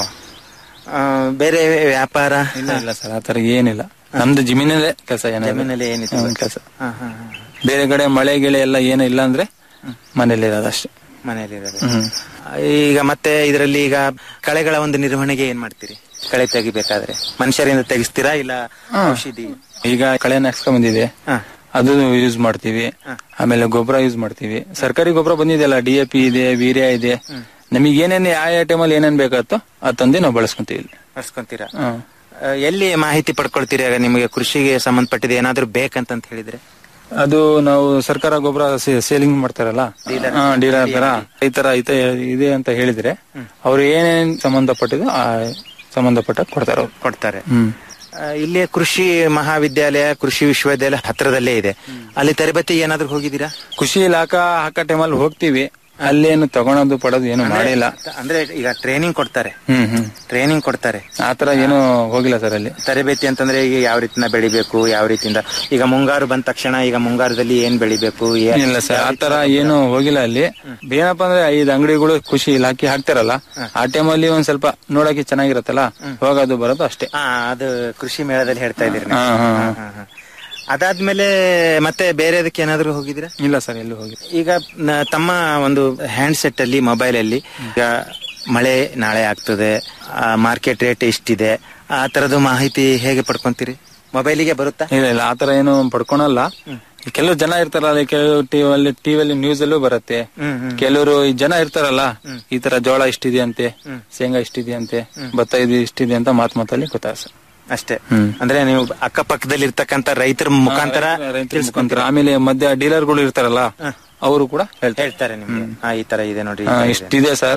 ಆ, ಬೇರೆ ವ್ಯಾಪಾರ ಇಲ್ಲ ಇಲ್ಲ ಸರ್ ಆತರ ಏನಿಲ್ಲ ನಮ್ದು ಜಮೀನಲ್ಲೇ ಕೆಲಸ ಜಮೀನಲ್ಲಿ ಏನಿದೆ ಕೆಲಸ ಹ, ಹ, ಹ. ಬೇರೆ ಕಡೆ ಮಳೆ ಗಿಳೆ ಎಲ್ಲ ಏನು ಇಲ್ಲ ಅಂದ್ರೆ ಮನೇಲಿ ಇರೋದಷ್ಟೇ ಮನೆಯಲ್ಲಿ ಇರೋದು. ಹ್ಮ್ ಈಗ ಮತ್ತೆ ಇದರಲ್ಲಿ ಈಗ ಕಳೆಗಳ ಒಂದು ನಿರ್ವಹಣೆಗೆ ಏನ್ ಮಾಡ್ತೀರಿ ಕಳೆ ತೆಗಿಬೇಕಾದ್ರೆ ಮನುಷ್ಯರಿಂದ ತೆಗಿಸ್ತೀರಾ ಇಲ್ಲ ಔಷಧಿ ಈಗ ಕಳೆ ನೆಕ್ಸ್ಕೊಂಡ್ ಬಂದಿದೆ ಹ. ಅದು ಯೂಸ್ ಮಾಡ್ತೀವಿ ಆಮೇಲೆ ಗೊಬ್ಬರ ಯೂಸ್ ಮಾಡ್ತೀವಿ ಸರ್ಕಾರಿ ಗೊಬ್ಬರ ಬಂದಿದೆಯಲ್ಲ ಡಿ ಎ ಪಿ ಇದೆ ವೀರ್ಯ ಇದೆ ನಮಗೆ ಏನೇನ್ ಯಾವ ಟೈಮಲ್ಲಿ ಏನೇನ್ ಬೇಕಾಗುತ್ತೋ ಅದು ತಂದು ನಾವು ಬಳಸ್ಕೊಂತೀವಿ ಇಲ್ಲಿ ಬಳಸ್ಕೊಂತೀರಾ ಹ್ಮ್. ಆ, ಎಲ್ಲಿ ಮಾಹಿತಿ ಪಡ್ಕೊಳ್ತೀರಿ ಆಗ ನಿಮಗೆ ಕೃಷಿಗೆ ಸಂಬಂಧಪಟ್ಟಿದೆ ಏನಾದ್ರೂ ಬೇಕಂತ ಹೇಳಿದ್ರೆ ಅದು ನಾವು ಸರ್ಕಾರ ಗೊಬ್ಬರ ಸೇಲಿಂಗ್ ಮಾಡ್ತಾರಲ್ಲ ಡೀಲರ್ ತರ ಈ ತರ ಈ ತರ ಇದೆ ಅಂತ ಹೇಳಿದ್ರೆ ಅವ್ರು ಏನೇನ್ ಸಂಬಂಧಪಟ್ಟಿದ್ದು ಆ ಸಂಬಂಧಪಟ್ಟ ಕೊಡ್ತಾರ ಅವ್ರು ಕೊಡ್ತಾರೆ ಹ್ಮ್ ಆ, ಇಲ್ಲಿ ಕೃಷಿ ಮಹಾವಿದ್ಯಾಲಯ ಕೃಷಿ ವಿಶ್ವವಿದ್ಯಾಲಯ ಹತ್ರದಲ್ಲೇ ಇದೆ ಅಲ್ಲಿ ತರಬೇತಿ ಏನಾದ್ರೂ ಹೋಗಿದ್ದೀರಾ ಖುಷಿ ಇಲಾಖಾ ಹಾಕೋ ಟೈಮಲ್ಲಿ ಹೋಗ್ತೀವಿ ಅಲ್ಲೇನು ತಗೊಳೋದು ಪಡೋದು ಏನು ಮಾಡಿಲ್ಲ ಅಂದ್ರೆ ಈಗ ಟ್ರೈನಿಂಗ್ ಕೊಡ್ತಾರೆ ಹ್ಮ್ ಹ್ಮ್ ಟ್ರೈನಿಂಗ್ ಕೊಡ್ತಾರೆ ಆತರ ಏನು ಹೋಗಿಲ್ಲ ಸರ್ ಅಲ್ಲಿ ತರಬೇತಿ ಅಂತಂದ್ರೆ ಈಗ ಯಾವ ರೀತಿನ ಬೆಳಿಬೇಕು ಯಾವ ರೀತಿಯಿಂದ ಈಗ ಮುಂಗಾರು ಬಂದ ತಕ್ಷಣ ಈಗ ಮುಂಗಾರದಲ್ಲಿ ಏನ್ ಬೆಳಿಬೇಕು ಏನ್- ಇಲ್ಲ ಸರ್ ಆತರ ಏನು ಹೋಗಿಲ್ಲ ಅಲ್ಲಿ ಏನಪ್ಪಾ ಅಂದ್ರೆ ಐದು ಅಂಗಡಿಗಳು ಖುಷಿ ಇಲಾಖೆ ಹಾಕ್ತಾರಲ್ಲ ಆ ಟೈಮಲ್ಲಿ ಒಂದ್ ಸ್ವಲ್ಪ ನೋಡಕ್ಕೆ ಚೆನ್ನಾಗಿರತ್ತಲ್ಲ ಹೋಗೋದು ಬರೋದು ಅಷ್ಟೇ ಹಾ ಅದು ಕೃಷಿ ಮೇಳದಲ್ಲಿ ಹೇಳ್ತಾ ಇದ್ದೀರಿ ನೀವು. ಹಾ, ಹಾ, ಹಾ. ಹಾ, ಹಾ. ಅದಾದ್ಮೇಲೆ ಮತ್ತೆ ಬೇರೆ ಅದಕ್ಕೆ ಏನಾದ್ರು ಹೋಗಿದ್ದೀರಾ ಇಲ್ಲ ಸರ್ ಎಲ್ಲೂ ಹೋಗಿ ಈಗ ನ- ತಮ್ಮ ಒಂದು ಹ್ಯಾಂಡ್ ಸೆಟ್ ಅಲ್ಲಿ ಮೊಬೈಲ್ ಅಲ್ಲಿ ಈಗ ಮಳೆ ನಾಳೆ ಆಗ್ತದೆ ಮಾರ್ಕೆಟ್ ರೇಟ್ ಎಷ್ಟಿದೆ ಆ ತರದ ಮಾಹಿತಿ ಹೇಗೆ ಪಡ್ಕೊಂತೀರಿ ಮೊಬೈಲಿಗೆ ಬರುತ್ತಾ ಇಲ್ಲ ಇಲ್ಲ ಆತರ ಏನು ಪಡ್ಕೊಳಲ್ಲ ಕೆಲವು ಜನ ಇರ್ತಾರಲ್ಲ ಕೆಲವು ಟಿವಿಯಲ್ಲಿ ಟಿವಿಯಲ್ಲಿ ನ್ಯೂಸ್ ಅಲ್ಲೂ ಬರುತ್ತೆ ಹ್ಮ್, ಹ್ಮ್. ಕೆಲವರು ಜನ ಇರ್ತಾರಲ್ಲ ಈ ತರ ಜೋಳ ಇಷ್ಟಿದೆ ಅಂತೆ ಶೇಂಗಾ ಇಷ್ಟಿದೆ ಅಂತೆ ಭತ್ತ ಇದು ಇಷ್ಟಿದೆ ಅಂತ ಮಾತ್ ಮಾತಲ್ಲಿ ಗೊತ್ತಾಗ ಸರ್ ಅಷ್ಟೇ ಹ್ಮ್. ಅಂದ್ರೆ ನೀವು ಅಕ್ಕಪಕ್ಕದಲ್ಲಿ ಇರ್ತಕ್ಕಂತ ರೈತರ ಮುಖಾಂತರ ರೈತರ ಮುಖಾಂತರ ಆಮೇಲೆ ಮಧ್ಯ ಡೀಲರ್ಗಳು ಇರ್ತಾರಲ್ಲ ಅವರು ಕೂಡ ಹೇಳ್ತಾರೆ ಹೇಳ್ತಾರೆ ನಿಮ್ಗೆ ಹಾ ಈ ತರ ಇದೆ ನೋಡಿ ಈ ಹಾ, ತರ ಇದೆ. ಇಷ್ಟಿದೆ ಸರ್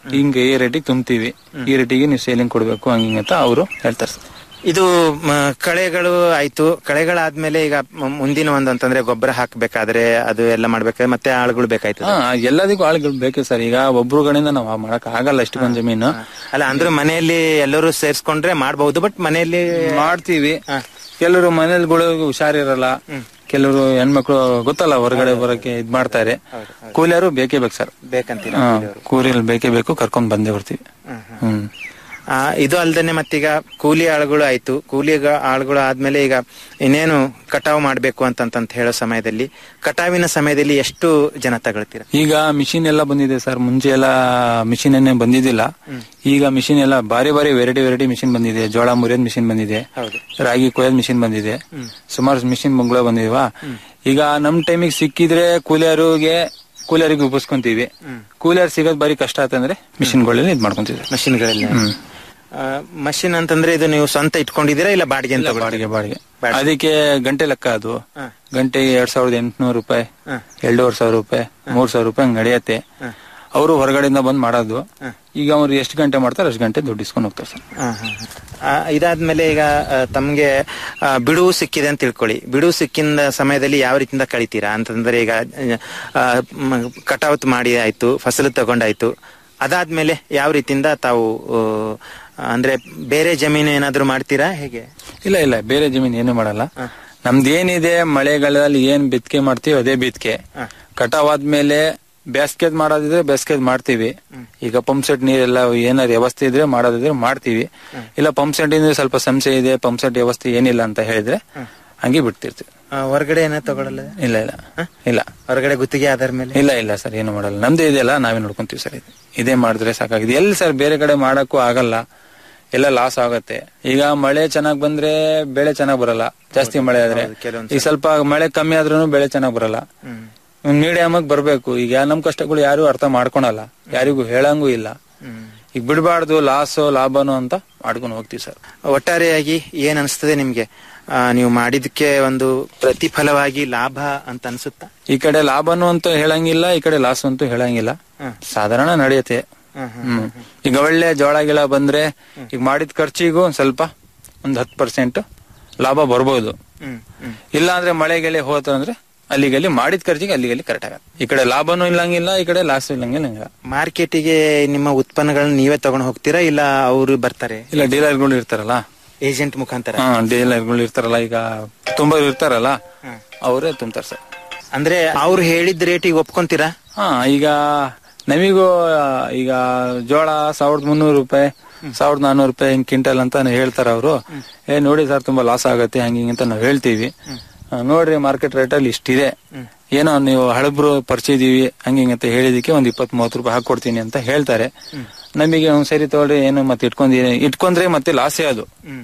ಹಿಂಗೆ ಈ ರೇಟಿಗೆ ತುಂಬ್ತೀವಿ ಈ ರೇಟಿಗೆ ನೀವು ಸೇಲಿಂಗ್ ಕೊಡ್ಬೇಕು ಹಂಗಿಂಗ್ ಅಂತ ಅವರು ಹೇಳ್ತಾರೆ ಸರ್ ಇದು ಮ, ಕಳೆಗಳು ಆಯ್ತು ಕಳೆಗಳಾದ್ಮೇಲೆ ಈಗ ಮ- ಮುಂದಿನ ಒಂದು ಅಂತಂದ್ರೆ ಗೊಬ್ಬರ ಹಾಕ್ಬೇಕಾದ್ರೆ ಅದು ಎಲ್ಲ ಮಾಡ್ಬೇಕಾದ್ರೆ ಮತ್ತೆ ಆಳುಗಳು ಬೇಕಾಯ್ತದೆ ಹಾ ಎಲ್ಲದಕ್ಕೂ ಆಳುಗಳು ಬೇಕೇ ಸರ್ ಈಗ ಒಬ್ರುಗಳಿಂದ ನಾವು ಮಾಡಕ್ ಆಗಲ್ಲ ಇಷ್ಟೊಂದು ಜಮೀನು ಅಲ್ಲ ಅಂದ್ರೆ ಮನೆಯಲ್ಲಿ ಎಲ್ಲರೂ ಸೇರ್ಸ್ಕೊಂಡ್ರೆ ಮಾಡಬಹುದು ಬಟ್ ಮನೆಯಲ್ಲಿ ಮಾಡ್ತೀವಿ ಕೆಲವರು ಮನೇಲಿಗಳು ಹುಷಾರಿರಲ್ಲ ಕೆಲವರು ಹೆಣ್ಮಕ್ಳು ಗೊತ್ತಲ್ಲ ಹೊರಗಡೆ ಬರಕ್ಕೆ ಇದ್ ಮಾಡ್ತಾರೆ ಕೂಲಿಯರು ಬೇಕೇ ಬೇಕು ಸರ್ ಬೇಕಂತೀರ ಹಾ ಕೂಲಿಯಲ್ಲಿ ಬೇಕೇ ಬೇಕು ಕರ್ಕೊಂಡ್ ಬಂದೇ ಬರ್ತೀವಿ ಹ್ಮ್ ಆ, ಇದು ಅಲ್ದೇನೆ ಮತ್ತೀಗ ಕೂಲಿ ಆಳುಗಳು ಆಯ್ತು ಕೂಲಿ ಗ- ಆಳುಗಳು ಆದ್ಮೇಲೆ ಈಗ ಇನ್ನೇನು ಕಟಾವು ಮಾಡ್ಬೇಕು ಅಂತಂತ ಹೇಳೋ ಸಮಯದಲ್ಲಿ ಕಟಾವಿನ ಸಮಯದಲ್ಲಿ ಎಷ್ಟು ಜನ ತಗೊಳ್ತೀರ ಈಗ ಮಿಷಿನ್ ಎಲ್ಲ ಬಂದಿದೆ ಸರ್ ಮುಂಚೆ ಎಲ್ಲ ಮಿಷಿನ್ ಏನೇ ಬಂದಿದ್ದಿಲ್ಲ ಈಗ ಮಿಷಿನ್ ಎಲ್ಲ ಬಾರಿ ಬಾರಿ ವೆರೈಟಿ ವೆರೈಟಿ ಮಿಷಿನ್ ಬಂದಿದೆ ಜೋಳ ಮುರಿಯೋದ್ ಮಿಷಿನ್ ಬಂದಿದೆ ಹೌದು. ರಾಗಿ ಕೊಯ್ಯೋದ್ ಮಿಷಿನ್ ಬಂದಿದೆ ಸುಮಾರು ಮಿಷಿನ್ ಬಂಗ್ಳ ಬಂದಿವ ಈಗ ನಮ್ ಟೈಮಿಗೆ ಸಿಕ್ಕಿದ್ರೆ ಕೂಲಿಯರಿಗೆ ಕೂಲಿಯರಿಗೆ ಉಪಸ್ಕೊಂತೀವಿ ಕೂಲಿಯರ್ ಸಿಗೋದ್ ಬಾರಿ ಕಷ್ಟ ಆತಂದ್ರೆ ಮಿಷಿನ್ಗಳಲ್ಲಿ ಇದ್ ಮಾಡ್ಕೊಂತೀವಿ ಮಷಿನ್ಗಳಲ್ಲಿ ಮಷಿನ್ ಅಂತಂದ್ರೆ ಇದು ನೀವು ಸ್ವಂತ ಇಟ್ಕೊಂಡಿದ್ದೀರಾ ಇಲ್ಲ ಬಾಡಿಗೆ ಅಂತ ಬಾಡಿಗೆ ಬಾಡಿಗೆ ಅದಕ್ಕೆ ಗಂಟೆ ಲೆಕ್ಕ ಅದು ಗಂಟೆಗೆ ಎರಡ್ ಸಾವಿರದ ಎಂಟುನೂರು ರೂಪಾಯಿ ಹ. ಎರಡೂವರೆ ಸಾವಿರ ರೂಪಾಯಿ ಮೂರ್ ಸಾವಿರ ರೂಪಾಯಿ ಹಂಗ್ ನಡೆಯತ್ತೆ ಅವರು ಹೊರಗಡೆಯಿಂದ ಬಂದ್ ಮಾಡೋದು ಈಗ ಅವ್ರು ಎಷ್ಟು ಗಂಟೆ ಮಾಡ್ತಾರೆ ಅಷ್ಟು ಗಂಟೆ ದುಡ್ಡು ಇಸ್ಕೊಂಡು ಹೋಗ್ತಾರೆ ಸರ್ ಆ, ಹಾ, ಹಾ. ಆ, ಇದಾದ್ಮೇಲೆ ಈಗ ಆ, ತಮ್ಗೆ ಆ, ಬಿಡುವು ಸಿಕ್ಕಿದೆ ಅಂತ ತಿಳ್ಕೊಳ್ಳಿ ಬಿಡುವು ಸಿಕ್ಕಿದ ಸಮಯದಲ್ಲಿ ಯಾವ ರೀತಿಯಿಂದ ಕಳಿತೀರಾ ಅಂತಂದ್ರೆ ಈಗ ಆ, ಮ, ಕಟಾವತ್ ಮಾಡಿ ಆಯ್ತು ಫಸಲು ತಗೊಂಡಾಯ್ತು ಅದಾದ್ಮೇಲೆ ಯಾವ ರೀತಿಯಿಂದ ತಾವು ಆ, ಅಂದ್ರೆ ಬೇರೆ ಜಮೀನು ಏನಾದ್ರು ಮಾಡ್ತೀರಾ ಹೇಗೆ ಇಲ್ಲ ಇಲ್ಲ ಬೇರೆ ಜಮೀನ್ ಏನು ಮಾಡಲ್ಲ ನಮ್ದು ಏನಿದೆ ಮಳೆಗಾಲದಲ್ಲಿ ಏನ್ ಬಿತ್ಕೆ ಮಾಡ್ತೀವಿ ಅದೇ ಬಿತ್ಕೆ ಕಟಾವ್ ಆದ್ಮೇಲೆ ಬೇಸ್ಗೆದ್ ಮಾಡೋದಿದ್ರೆ ಬೇಸ್ಗೆದ್ ಮಾಡ್ತೀವಿ ಈಗ ಪಂಪ್ ಸೆಟ್ ನೀರೆಲ್ಲ ಏನಾದ್ರು ವ್ಯವಸ್ಥೆ ಇದ್ರೆ ಮಾಡೋದಿದ್ರೆ ಮಾಡ್ತೀವಿ ಇಲ್ಲ ಪಂಪ್ ಸೆಟ್ ಇಂದ ಸ್ವಲ್ಪ ಸಮಸ್ಯೆ ಇದೆ ಪಂಪ್ ಸೆಟ್ ವ್ಯವಸ್ಥೆ ಏನಿಲ್ಲ ಅಂತ ಹೇಳಿದ್ರೆ ಹಂಗೆ ಬಿಡ್ತಿರ್ತೀವಿ ಆ, ಹೊರಗಡೆ ಏನೋ ತಗೊಳಲ್ಲ ಇಲ್ಲ ಇಲ್ಲ ಇಲ್ಲ ಹೊರಗಡೆ ಗುತ್ತಿಗೆ ಆಧಾರ ಮೇಲೆ ಇಲ್ಲ ಇಲ್ಲ ಸರ್ ಏನು ಮಾಡಲ್ಲ ನಮ್ದು ಇದೆಯಲ್ಲ ನಾವೇ ನೋಡ್ಕೊಂತೀವಿ ಸರ್ ಇದು ಇದೇ ಮಾಡಿದ್ರೆ ಸಾಕಾಗಿದೆ ಎಲ್ಲಿ ಸರ್ ಬೇರೆ ಕಡೆ ಮಾಡಕ್ಕೂ ಆಗಲ್ಲ ಎಲ್ಲ ಲಾಸ್ ಆಗತ್ತೆ ಈಗ ಮಳೆ ಚೆನ್ನಾಗ್ ಬಂದ್ರೆ ಬೆಳೆ ಚೆನ್ನಾಗ್ ಬರಲ್ಲ ಜಾಸ್ತಿ ಮಳೆ ಆದ್ರೆ ಈಗ ಸ್ವಲ್ಪ ಮಳೆ ಕಮ್ಮಿ ಆದ್ರೂ ಬೆಳೆ ಚೆನ್ನಾಗ್ ಬರಲ್ಲ ಮೀಡಿಯಮ್ ಆಗಿ ಬರ್ಬೇಕು ಈಗ ನಮ್ ಕಷ್ಟಗಳು ಯಾರು ಅರ್ಥ ಮಾಡ್ಕೊಳಲ್ಲ ಯಾರಿಗೂ ಹೇಳಂಗೂ ಇಲ್ಲ ಈಗ ಬಿಡಬಾರ್ದು ಲಾಸು ಲಾಭನೋ ಅಂತ ಮಾಡ್ಕೊಂಡು ಹೋಗ್ತೀವಿ ಸರ್ ಒಟ್ಟಾರೆಯಾಗಿ ಏನ್ ಅನಿಸ್ತದೆ ನಿಮ್ಗೆ ಆ, ನೀವು ಮಾಡಿದಕ್ಕೆ ಒಂದು ಪ್ರತಿಫಲವಾಗಿ ಲಾಭ ಅಂತ ಅನ್ಸುತ್ತಾ ಈ ಕಡೆ ಲಾಭನು ಅಂತೂ ಹೇಳಂಗಿಲ್ಲ ಈ ಕಡೆ ಲಾಸ್ ಅಂತೂ ಹೇಳಂಗಿಲ್ಲ ಸಾಧಾರಣ ನಡೆಯುತ್ತೆ ಹ್ಮ್ ಈಗ ಒಳ್ಳೆ ಜೋಳ ಗಿಳ ಬಂದ್ರೆ ಈಗ ಮಾಡಿದ ಖರ್ಚಿಗೂ ಒಂದ್ ಸ್ವಲ್ಪ ಒಂದ್ ಹತ್ತು ಪರ್ಸೆಂಟ್ ಲಾಭ ಬರ್ಬೋದು ಇಲ್ಲ ಅಂದ್ರೆ ಮಳೆ ಗಿಳೆ ಹೋತ ಅಂದ್ರೆ ಅಲ್ಲಿಗಲ್ಲಿ ಮಾಡಿದ ಖರ್ಚಿಗೆ ಅಲ್ಲಿಗಲ್ಲಿ ಕರೆಕ್ಟ್ ಆಗತ್ತೆ ಈ ಕಡೆ ಲಾಭನೂ ಇಲ್ಲಂಗಿಲ್ಲ ಈ ಕಡೆ ಲಾಸ್ ಇಲ್ಲಂಗಿಲ್ಲ ಮಾರ್ಕೆಟಿಗೆ ನಿಮ್ಮ ಉತ್ಪನ್ನಗಳನ್ನ ನೀವೇ ತಗೊಂಡು ಹೋಗ್ತೀರಾ ಇಲ್ಲ ಅವರು ಬರ್ತಾರೆ ಇಲ್ಲ ಡೀಲರ್ಗಳು ಇರ್ತಾರಲ್ಲ ಏಜೆಂಟ್ ಮುಖಾಂತರ ಹಾ ಡೀಲರ್ಗಳು ಇರ್ತಾರಲ್ಲ ಈಗ ತುಂಬಾ ಇರ್ತಾರಲ್ಲ ಅವರೇ ತುಂಬ್ತಾರೆ ಸರ್ ಅಂದ್ರೆ ಅವ್ರು ಹೇಳಿದ ರೇಟಿಗೆ ಒಪ್ಕೊಂತೀರಾ ಹಾ ಈಗ ನಮಿಗೂ ಆ, ಈಗ ಜೋಳ ಸಾವಿರದ ಮುನ್ನೂರು ರೂಪಾಯಿ ಸಾವಿರದ ನಾನ್ನೂರು ರೂಪಾಯಿ ಹಿಂಗ್ ಕ್ವಿಂಟಲ್ ಅಂತ ಹೇಳ್ತಾರ ಅವರು ಏ ನೋಡಿ ಸರ್ ತುಂಬಾ ಲಾಸ್ ಆಗತ್ತೆ ಹಂಗ ಹಿಂಗ್ ಅಂತ ನಾವ್ ಹೇಳ್ತೀವಿ ಆ, ನೋಡ್ರಿ ಮಾರ್ಕೆಟ್ ರೇಟ್ ಅಲ್ಲಿ ಇಷ್ಟಿದೆ ಏನೋ ನೀವು ಹಳಬ್ರು ಪರಿಚಯಿದೀವಿ ಹಂಗ ಹಿಂಗ್ ಅಂತ ಹೇಳಿದಕ್ಕೆ ಒಂದ್ ಇಪ್ಪತ್ ಮೂವತ್ತು ರೂಪಾಯಿ ಹಾಕೊಡ್ತೀನಿ ಅಂತ ಹೇಳ್ತಾರೆ ನಮಗೆ ಒಂದ್ ಸರಿ ತಗೊಳ್ರಿ ಏನು ಮತ್ತೆ ಇಟ್ಕೊಂಡಿ ಇಟ್ಕೊಂಡ್ರೆ ಮತ್ತೆ ಲಾಸೇ ಅದು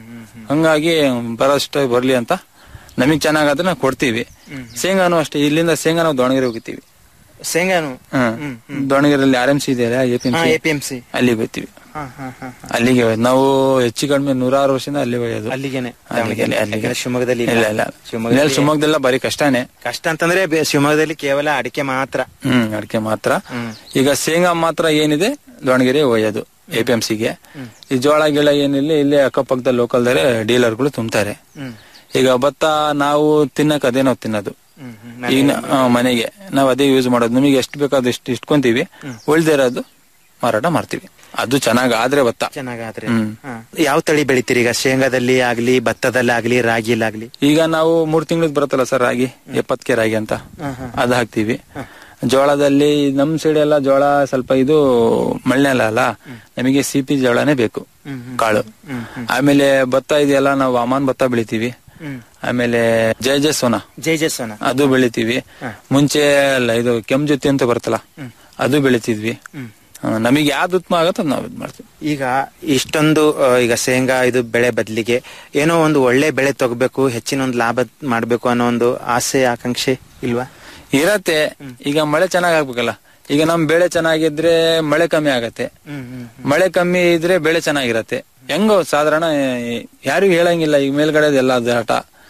ಹಂಗಾಗಿ ಬರೋಷ್ಟು ಬರ್ಲಿ ಅಂತ ನಮಗ್ ಚೆನ್ನಾಗಾದ್ರೆ ನಾವು ಕೊಡ್ತೀವಿ ಶೇಂಗಾನು ಅಷ್ಟೇ ಇಲ್ಲಿಂದ ಶೇಂಗಾ ನಾವು ದಾವಣಗೆರೆ ಹೋಗ್ತೀವಿ ಶೇಂಗಾನು ಹ್ಮ್ ದಾವಣಗೆರೆಯಲ್ಲಿ ಆರ್ ಎಂ ಸಿ ಇದೆ ಎ ಪಿ ಹಾ, APMC. ಅಲ್ಲಿಗೆ ಹೋಗ್ತೀವಿ ಅಲ್ಲಿಗೆ ಹೋಗೋದು. ನಾವು ಹೆಚ್ಚು ಕಡಿಮೆ ನೂರಾರು ವರ್ಷದಿಂದ ಅಲ್ಲಿ ಹೋಗೋದು ಅಲ್ಲಿಗೆನೆ ಅಲ್ಲಿಗೆ ಅಲ್ಲಿ- ಅಲ್ಲಿಗೆ. ಯಾಕಂದ್ರೆ ಶಿವಮೊಗ್ಗದಲ್ಲಿ ಇಲ್ಲ. ಇಲ್ಲ ಇಲ್ಲ ಶಿವಮೊಗ್ಗದಲ್ಲಿ- ಇಲ್ಲಿ ಶಿವಮೊಗ್ಗದೆಲ್ಲ ಬರೀ ಕಷ್ಟನೇ ಕಷ್ಟ ಅಂತಂದ್ರೆ ಬೆ- ಶಿವಮೊಗ್ಗದಲ್ಲಿ ಕೇವಲ ಅಡಿಕೆ ಮಾತ್ರ ಹ್ಮ್ ಅಡಿಕೆ ಮಾತ್ರ ಈಗ ಶೇಂಗಾ ಮಾತ್ರ ಏನಿದೆ ದಾವಣಗೆರೆ ಒಯ್ಯೋದು ಎ ಪಿ ಎಂ ಸಿಗೆ ಈ ಜೋಳ ಗಿಳ ಏನಿಲ್ಲ ಇಲ್ಲಿ ಅಕ್ಕಪಕ್ಕದ ಲೋಕಲ್ದರೆ ಡೀಲರ್ಗಳು ತುಂಬ್ತಾರೆ ಈಗ ಭತ್ತ ನಾವು ತಿನ್ನಕ್ ಅದೇ ನಾವು ತಿನ್ನೋದು ಈಗ ನ- ಆ, ಮನೆಗೆ ನಾವು ಅದೇ ಯೂಸ್ ಮಾಡೋದು ನಮಗೆ ಎಷ್ಟು ಬೇಕಾದ ಎಷ್ಟು ಇಟ್ಕೊಂತೀವಿ ಉಳ್ದೇ ಇರೋದು ಮಾರಾಟ ಮಾಡ್ತೀವಿ ಅದು ಚೆನ್ನಾಗ್ ಆದ್ರೆ ಭತ್ತ ಚೆನ್ನಾಗಾದ್ರೆ ಹ್ಮ್. ಹಾ. ಯಾವ ತಳಿ ಬೆಳಿತೀರಿ ಈಗ ಶೇಂಗಾದಲ್ಲಿ ಆಗ್ಲಿ ಭತ್ತದಲ್ಲಿ ಆಗ್ಲಿ ರಾಗಿಲಾಗ್ಲಿ ಈಗ ನಾವು ಮೂರ್ ತಿಂಗಳಿಗೆ ಬರುತ್ತಲ್ಲ ಸರ್ ರಾಗಿ ಎಪ್ಪತ್ತಕ್ಕೆ ರಾಗಿ ಅಂತ ಅದು ಹಾಕ್ತಿವಿ ಜೋಳದಲ್ಲಿ ನಮ್ ಸೈಡ್ ಎಲ್ಲ ಜೋಳ ಸ್ವಲ್ಪ ಇದು ಮಳೆನೆಲ ಅಲ್ಲ ನಮಗೆ ಸಿಪಿ ಜೋಳನೇ ಬೇಕು ಕಾಳು ಆಮೇಲೆ ಭತ್ತ ಇದೆಯಲ್ಲ ನಾವು ಅಮಾನ್ ಭತ್ತ ಬೆಳಿತೀವಿ ಆಮೇಲೆ ಜಯ ಜಯ ಸೋನಾ ಜೈ ಜೈ ಸೋನಾ ಅದು ಬೆಳಿತೀವಿ ಮುಂಚೆ ಅಲ್ಲ ಇದು ಕೆಂಪ್ ಜೊತೆ ಅಂತ ಬರ್ತಲ್ಲ ಅದು ಬೆಳಿತಿದ್ವಿ ಆ, ನಮಗೆ ಯಾವ್ದು ಉತ್ತಮ ಆಗತ್ತೋ ಅದ್ ನಾವು ಇದ್ ಮಾಡ್ತೀವಿ ಈಗ ಇಷ್ಟೊಂದು ಆ, ಈಗ ಶೇಂಗಾ ಇದು ಬೆಳೆ ಬದಲಿಗೆ ಏನೋ ಒಂದು ಒಳ್ಳೆ ಬೆಳೆ ತಗೋಬೇಕು ಹೆಚ್ಚಿನ ಒಂದು ಲಾಭ ಮಾಡ್ಬೇಕು ಅನ್ನೋ ಒಂದು ಆಸೆ ಆಕಾಂಕ್ಷೆ ಇಲ್ವಾ ಇರತ್ತೆ ಈಗ ಮಳೆ ಚೆನ್ನಾಗ್ ಆಗ್ಬೇಕಲ್ಲ ಈಗ ನಮ್ ಬೆಳೆ ಚೆನ್ನಾಗಿದ್ರೆ ಮಳೆ ಕಮ್ಮಿ ಆಗತ್ತೆ ಮಳೆ ಕಮ್ಮಿ ಇದ್ರೆ ಬೆಳೆ ಚೆನ್ನಾಗಿರತ್ತೆ ಹೆಂಗೋ ಸಾಧಾರಣ ಯಾರಿಗೂ ಹೇಳಂಗಿಲ್ಲ ಈಗ ಮೇಲ್ಗಡೆ ಎಲ್ಲ ಆಟ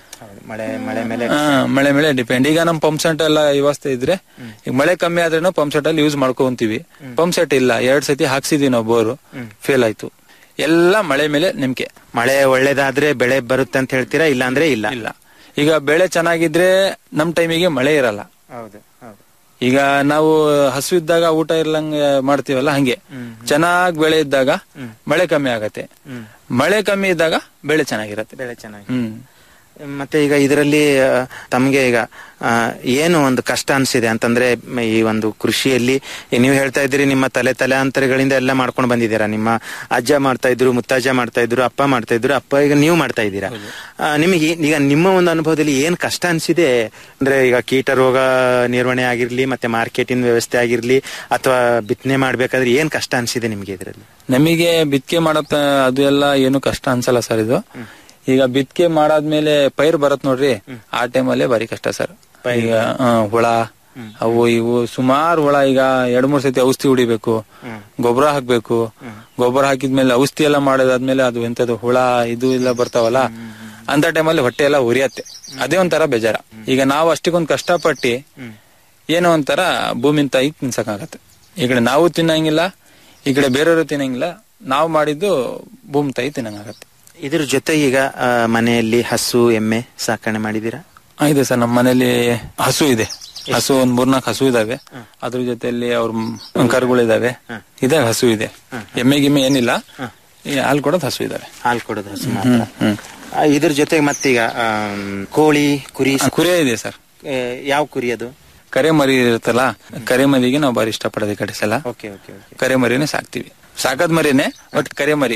ಮಳೆ ಮಳೆ ಮೇಲೆ ಹಾ, ಮಳೆ ಮೇಲೆ ಡಿಪೆಂಡ್ ಈಗ ನಮ್ ಪಂಪ್ ಸೆಟ್ ಎಲ್ಲ ವ್ಯವಸ್ಥೆ ಇದ್ರೆ ಈಗ ಮಳೆ ಕಮ್ಮಿ ಆದ್ರೇನು ಪಂಪ್ ಸೆಟ್ ಅಲ್ಲಿ ಯೂಸ್ ಮಾಡ್ಕೊಂತೀವಿ ಪಂಪ್ ಸೆಟ್ ಇಲ್ಲ ಎರಡ್ ಸತಿ ಹಾಕ್ಸಿದೀವಿ ನಾವು ಬೋರು ಫೇಲ್ ಆಯ್ತು ಎಲ್ಲ ಮಳೆ ಮೇಲೆ ನಿಮ್ಗೆ ಮಳೆ ಒಳ್ಳೇದಾದ್ರೆ ಬೆಳೆ ಬರುತ್ತೆ ಅಂತ ಹೇಳ್ತೀರಾ ಇಲ್ಲ ಅಂದ್ರೆ ಇಲ್ಲ ಇಲ್ಲ ಈಗ ಬೆಳೆ ಚೆನ್ನಾಗಿದ್ರೆ ನಮ್ ಟೈಮಿಗೆ ಮಳೆ ಇರಲ್ಲ ಹೌದು ಹೌದು ಈಗ ನಾವು ಹಸು ಇದ್ದಾಗ ಊಟ ಇರ್ಲಂಗ ಮಾಡ್ತೀವಲ್ಲ ಹಂಗೆ ಚೆನ್ನಾಗ್ ಬೆಳೆ ಇದ್ದಾಗ ಮಳೆ ಕಮ್ಮಿ ಆಗತ್ತೆ ಮಳೆ ಕಮ್ಮಿ ಇದ್ದಾಗ ಬೆಳೆ ಚೆನ್ನಾಗಿರತ್ತೆ ಬೆಳೆ ಚೆನ್ನಾಗಿ ಹ್ಮ್ ಮತ್ತೆ ಈಗ ಇದರಲ್ಲಿ ಆ, ತಮ್ಗೆ ಈಗ ಆ, ಏನು ಒಂದು ಕಷ್ಟ ಅನ್ಸಿದೆ ಅಂತಂದ್ರೆ ಮ- ಈ ಒಂದು ಕೃಷಿಯಲ್ಲಿ ಈ ನೀವು ಹೇಳ್ತಾ ಇದ್ದೀರಿ ನಿಮ್ಮ ತಲೆ ತಲೆಂತರಗಳಿಂದ ಎಲ್ಲ ಮಾಡ್ಕೊಂಡು ಬಂದಿದ್ದೀರಾ ನಿಮ್ಮ ಅಜ್ಜ ಮಾಡ್ತಾ ಇದ್ರು ಮುತ್ತಜ್ಜ ಮಾಡ್ತಾ ಇದ್ರು ಅಪ್ಪ ಮಾಡ್ತಾ ಇದ್ರು ಅಪ್ಪ ಈಗ ನೀವು ಮಾಡ್ತಾ ಇದ್ದೀರಾ ಆ, ನಿಮಗೆ ಈಗ ನಿಮ್ಮ ಒಂದು ಅನುಭವದಲ್ಲಿ ಏನ್ ಕಷ್ಟ ಅನ್ಸಿದೆ ಅಂದ್ರೆ ಈಗ ಕೀಟ ರೋಗ ನಿರ್ವಹಣೆ ಆಗಿರ್ಲಿ ಮತ್ತೆ ಮಾರ್ಕೆಟಿಂಗ್ ವ್ಯವಸ್ಥೆ ಆಗಿರ್ಲಿ ಅಥವಾ ಬಿತ್ತನೆ ಮಾಡ್ಬೇಕಾದ್ರೆ ಏನ್ ಕಷ್ಟ ಅನ್ಸಿದೆ ನಿಮ್ಗೆ ಇದರಲ್ಲಿ ನಮಗೆ ಬಿತ್ಕೆ ಮಾಡತ್ತ ಅದು ಎಲ್ಲ ಏನು ಕಷ್ಟ ಅನ್ಸಲ್ಲ ಸರ್ ಇದು ಈಗ ಬಿತ್ಕೆ ಮಾಡಾದ್ಮೇಲೆ ಪೈರ್ ಬರತ್ ನೋಡ್ರಿ ಆ ಟೈಮಲ್ಲೇ ಭಾರಿ ಕಷ್ಟ ಸರ್ ಈಗ ಆ, ಹುಳ ಅವು ಇವು ಸುಮಾರು ಹುಳ ಈಗ ಎರಡ್ ಮೂರ್ ಸತಿ ಔಷಧಿ ಹೊಡಿಬೇಕು ಗೊಬ್ಬರ ಹಾಕ್ಬೇಕು ಗೊಬ್ಬರ ಹಾಕಿದ್ಮೇಲೆ ಔಷಧಿ ಎಲ್ಲ ಮಾಡೋದಾದ್ಮೇಲೆ ಅದು ಎಂತದು ಹುಳ ಇದು ಎಲ್ಲ ಬರ್ತಾವಲ್ಲ ಅಂತ ಟೈಮಲ್ಲಿ ಹೊಟ್ಟೆ ಎಲ್ಲ ಉರಿಯತ್ತೆ ಅದೇ ಒಂಥರ ಬೇಜಾರ ಈಗ ನಾವು ಅಷ್ಟಕ್ಕೊಂದು ಕಷ್ಟಪಟ್ಟು ಏನೋ ಒಂಥರ ಭೂಮಿನ ತಾಯಿ ತಿನ್ಸಕ್ಕಾಗತ್ತೆ ಈ ಕಡೆ ನಾವು ತಿನ್ನಂಗಿಲ್ಲ ಈ ಕಡೆ ಬೇರೆಯವರು ತಿನ್ನಂಗಿಲ್ಲ ನಾವು ಮಾಡಿದ್ದು ಭೂಮಿ ತಾಯಿ ತಿನ್ನಂಗಾಗತ್ತೆ ಇದ್ರ ಜೊತೆ ಈಗ ಆ, ಮನೆಯಲ್ಲಿ ಹಸು ಎಮ್ಮೆ ಸಾಕಣೆ ಮಾಡಿದೀರಾ ಆ, ಇದೆ ಸರ್ ನಮ್ಮ ಮನೇಲಿ ಹಸು ಇದೆ ಹಸು ಒಂದ್ ಮೂರ್ನಾಲ್ಕು ಹಸು ಇದಾವೆ ಅದ್ರ ಜೊತೆಯಲ್ಲಿ ಅವ್ರ ಕರುಗಳಿದಾವೆ ಇದೆ ಹಸು ಇದೆ ಎಮ್ಮೆ ಗಿಮ್ಮೆ ಏನಿಲ್ಲ ಈ ಹಾಲು ಕೊಡೋದು ಹಸು ಇದಾವೆ ಹಾಲು ಕೊಡೋದು ಹಸು ಮಾತ್ರ ಹ್ಮ್. ಆ, ಇದ್ರ ಜೊತೆಗೆ ಮತ್ತೀಗ ಆಮ್, ಕೋಳಿ ಕುರಿ ಆ, ಕುರಿ ಇದೆ ಸರ್ ಏ, ಯಾವ ಕುರಿ ಅದು ಕರೆ ಮರಿ ಇರುತ್ತಲ್ಲ ಕರೆ ಮರಿಗೆ ನಾವು ಬಾರಿ ಇಷ್ಟಪಡೋದು ಈ ಕಡೆ ಸಲ ಓಕೆ ಓಕೆ ಓಕೆ ಕರೆ ಮರಿನೇ ಸಾಕ್ತಿವಿ ಸಾಕದ್ ಮರಿನೇ ಬಟ್ ಕರೆ ಮರಿ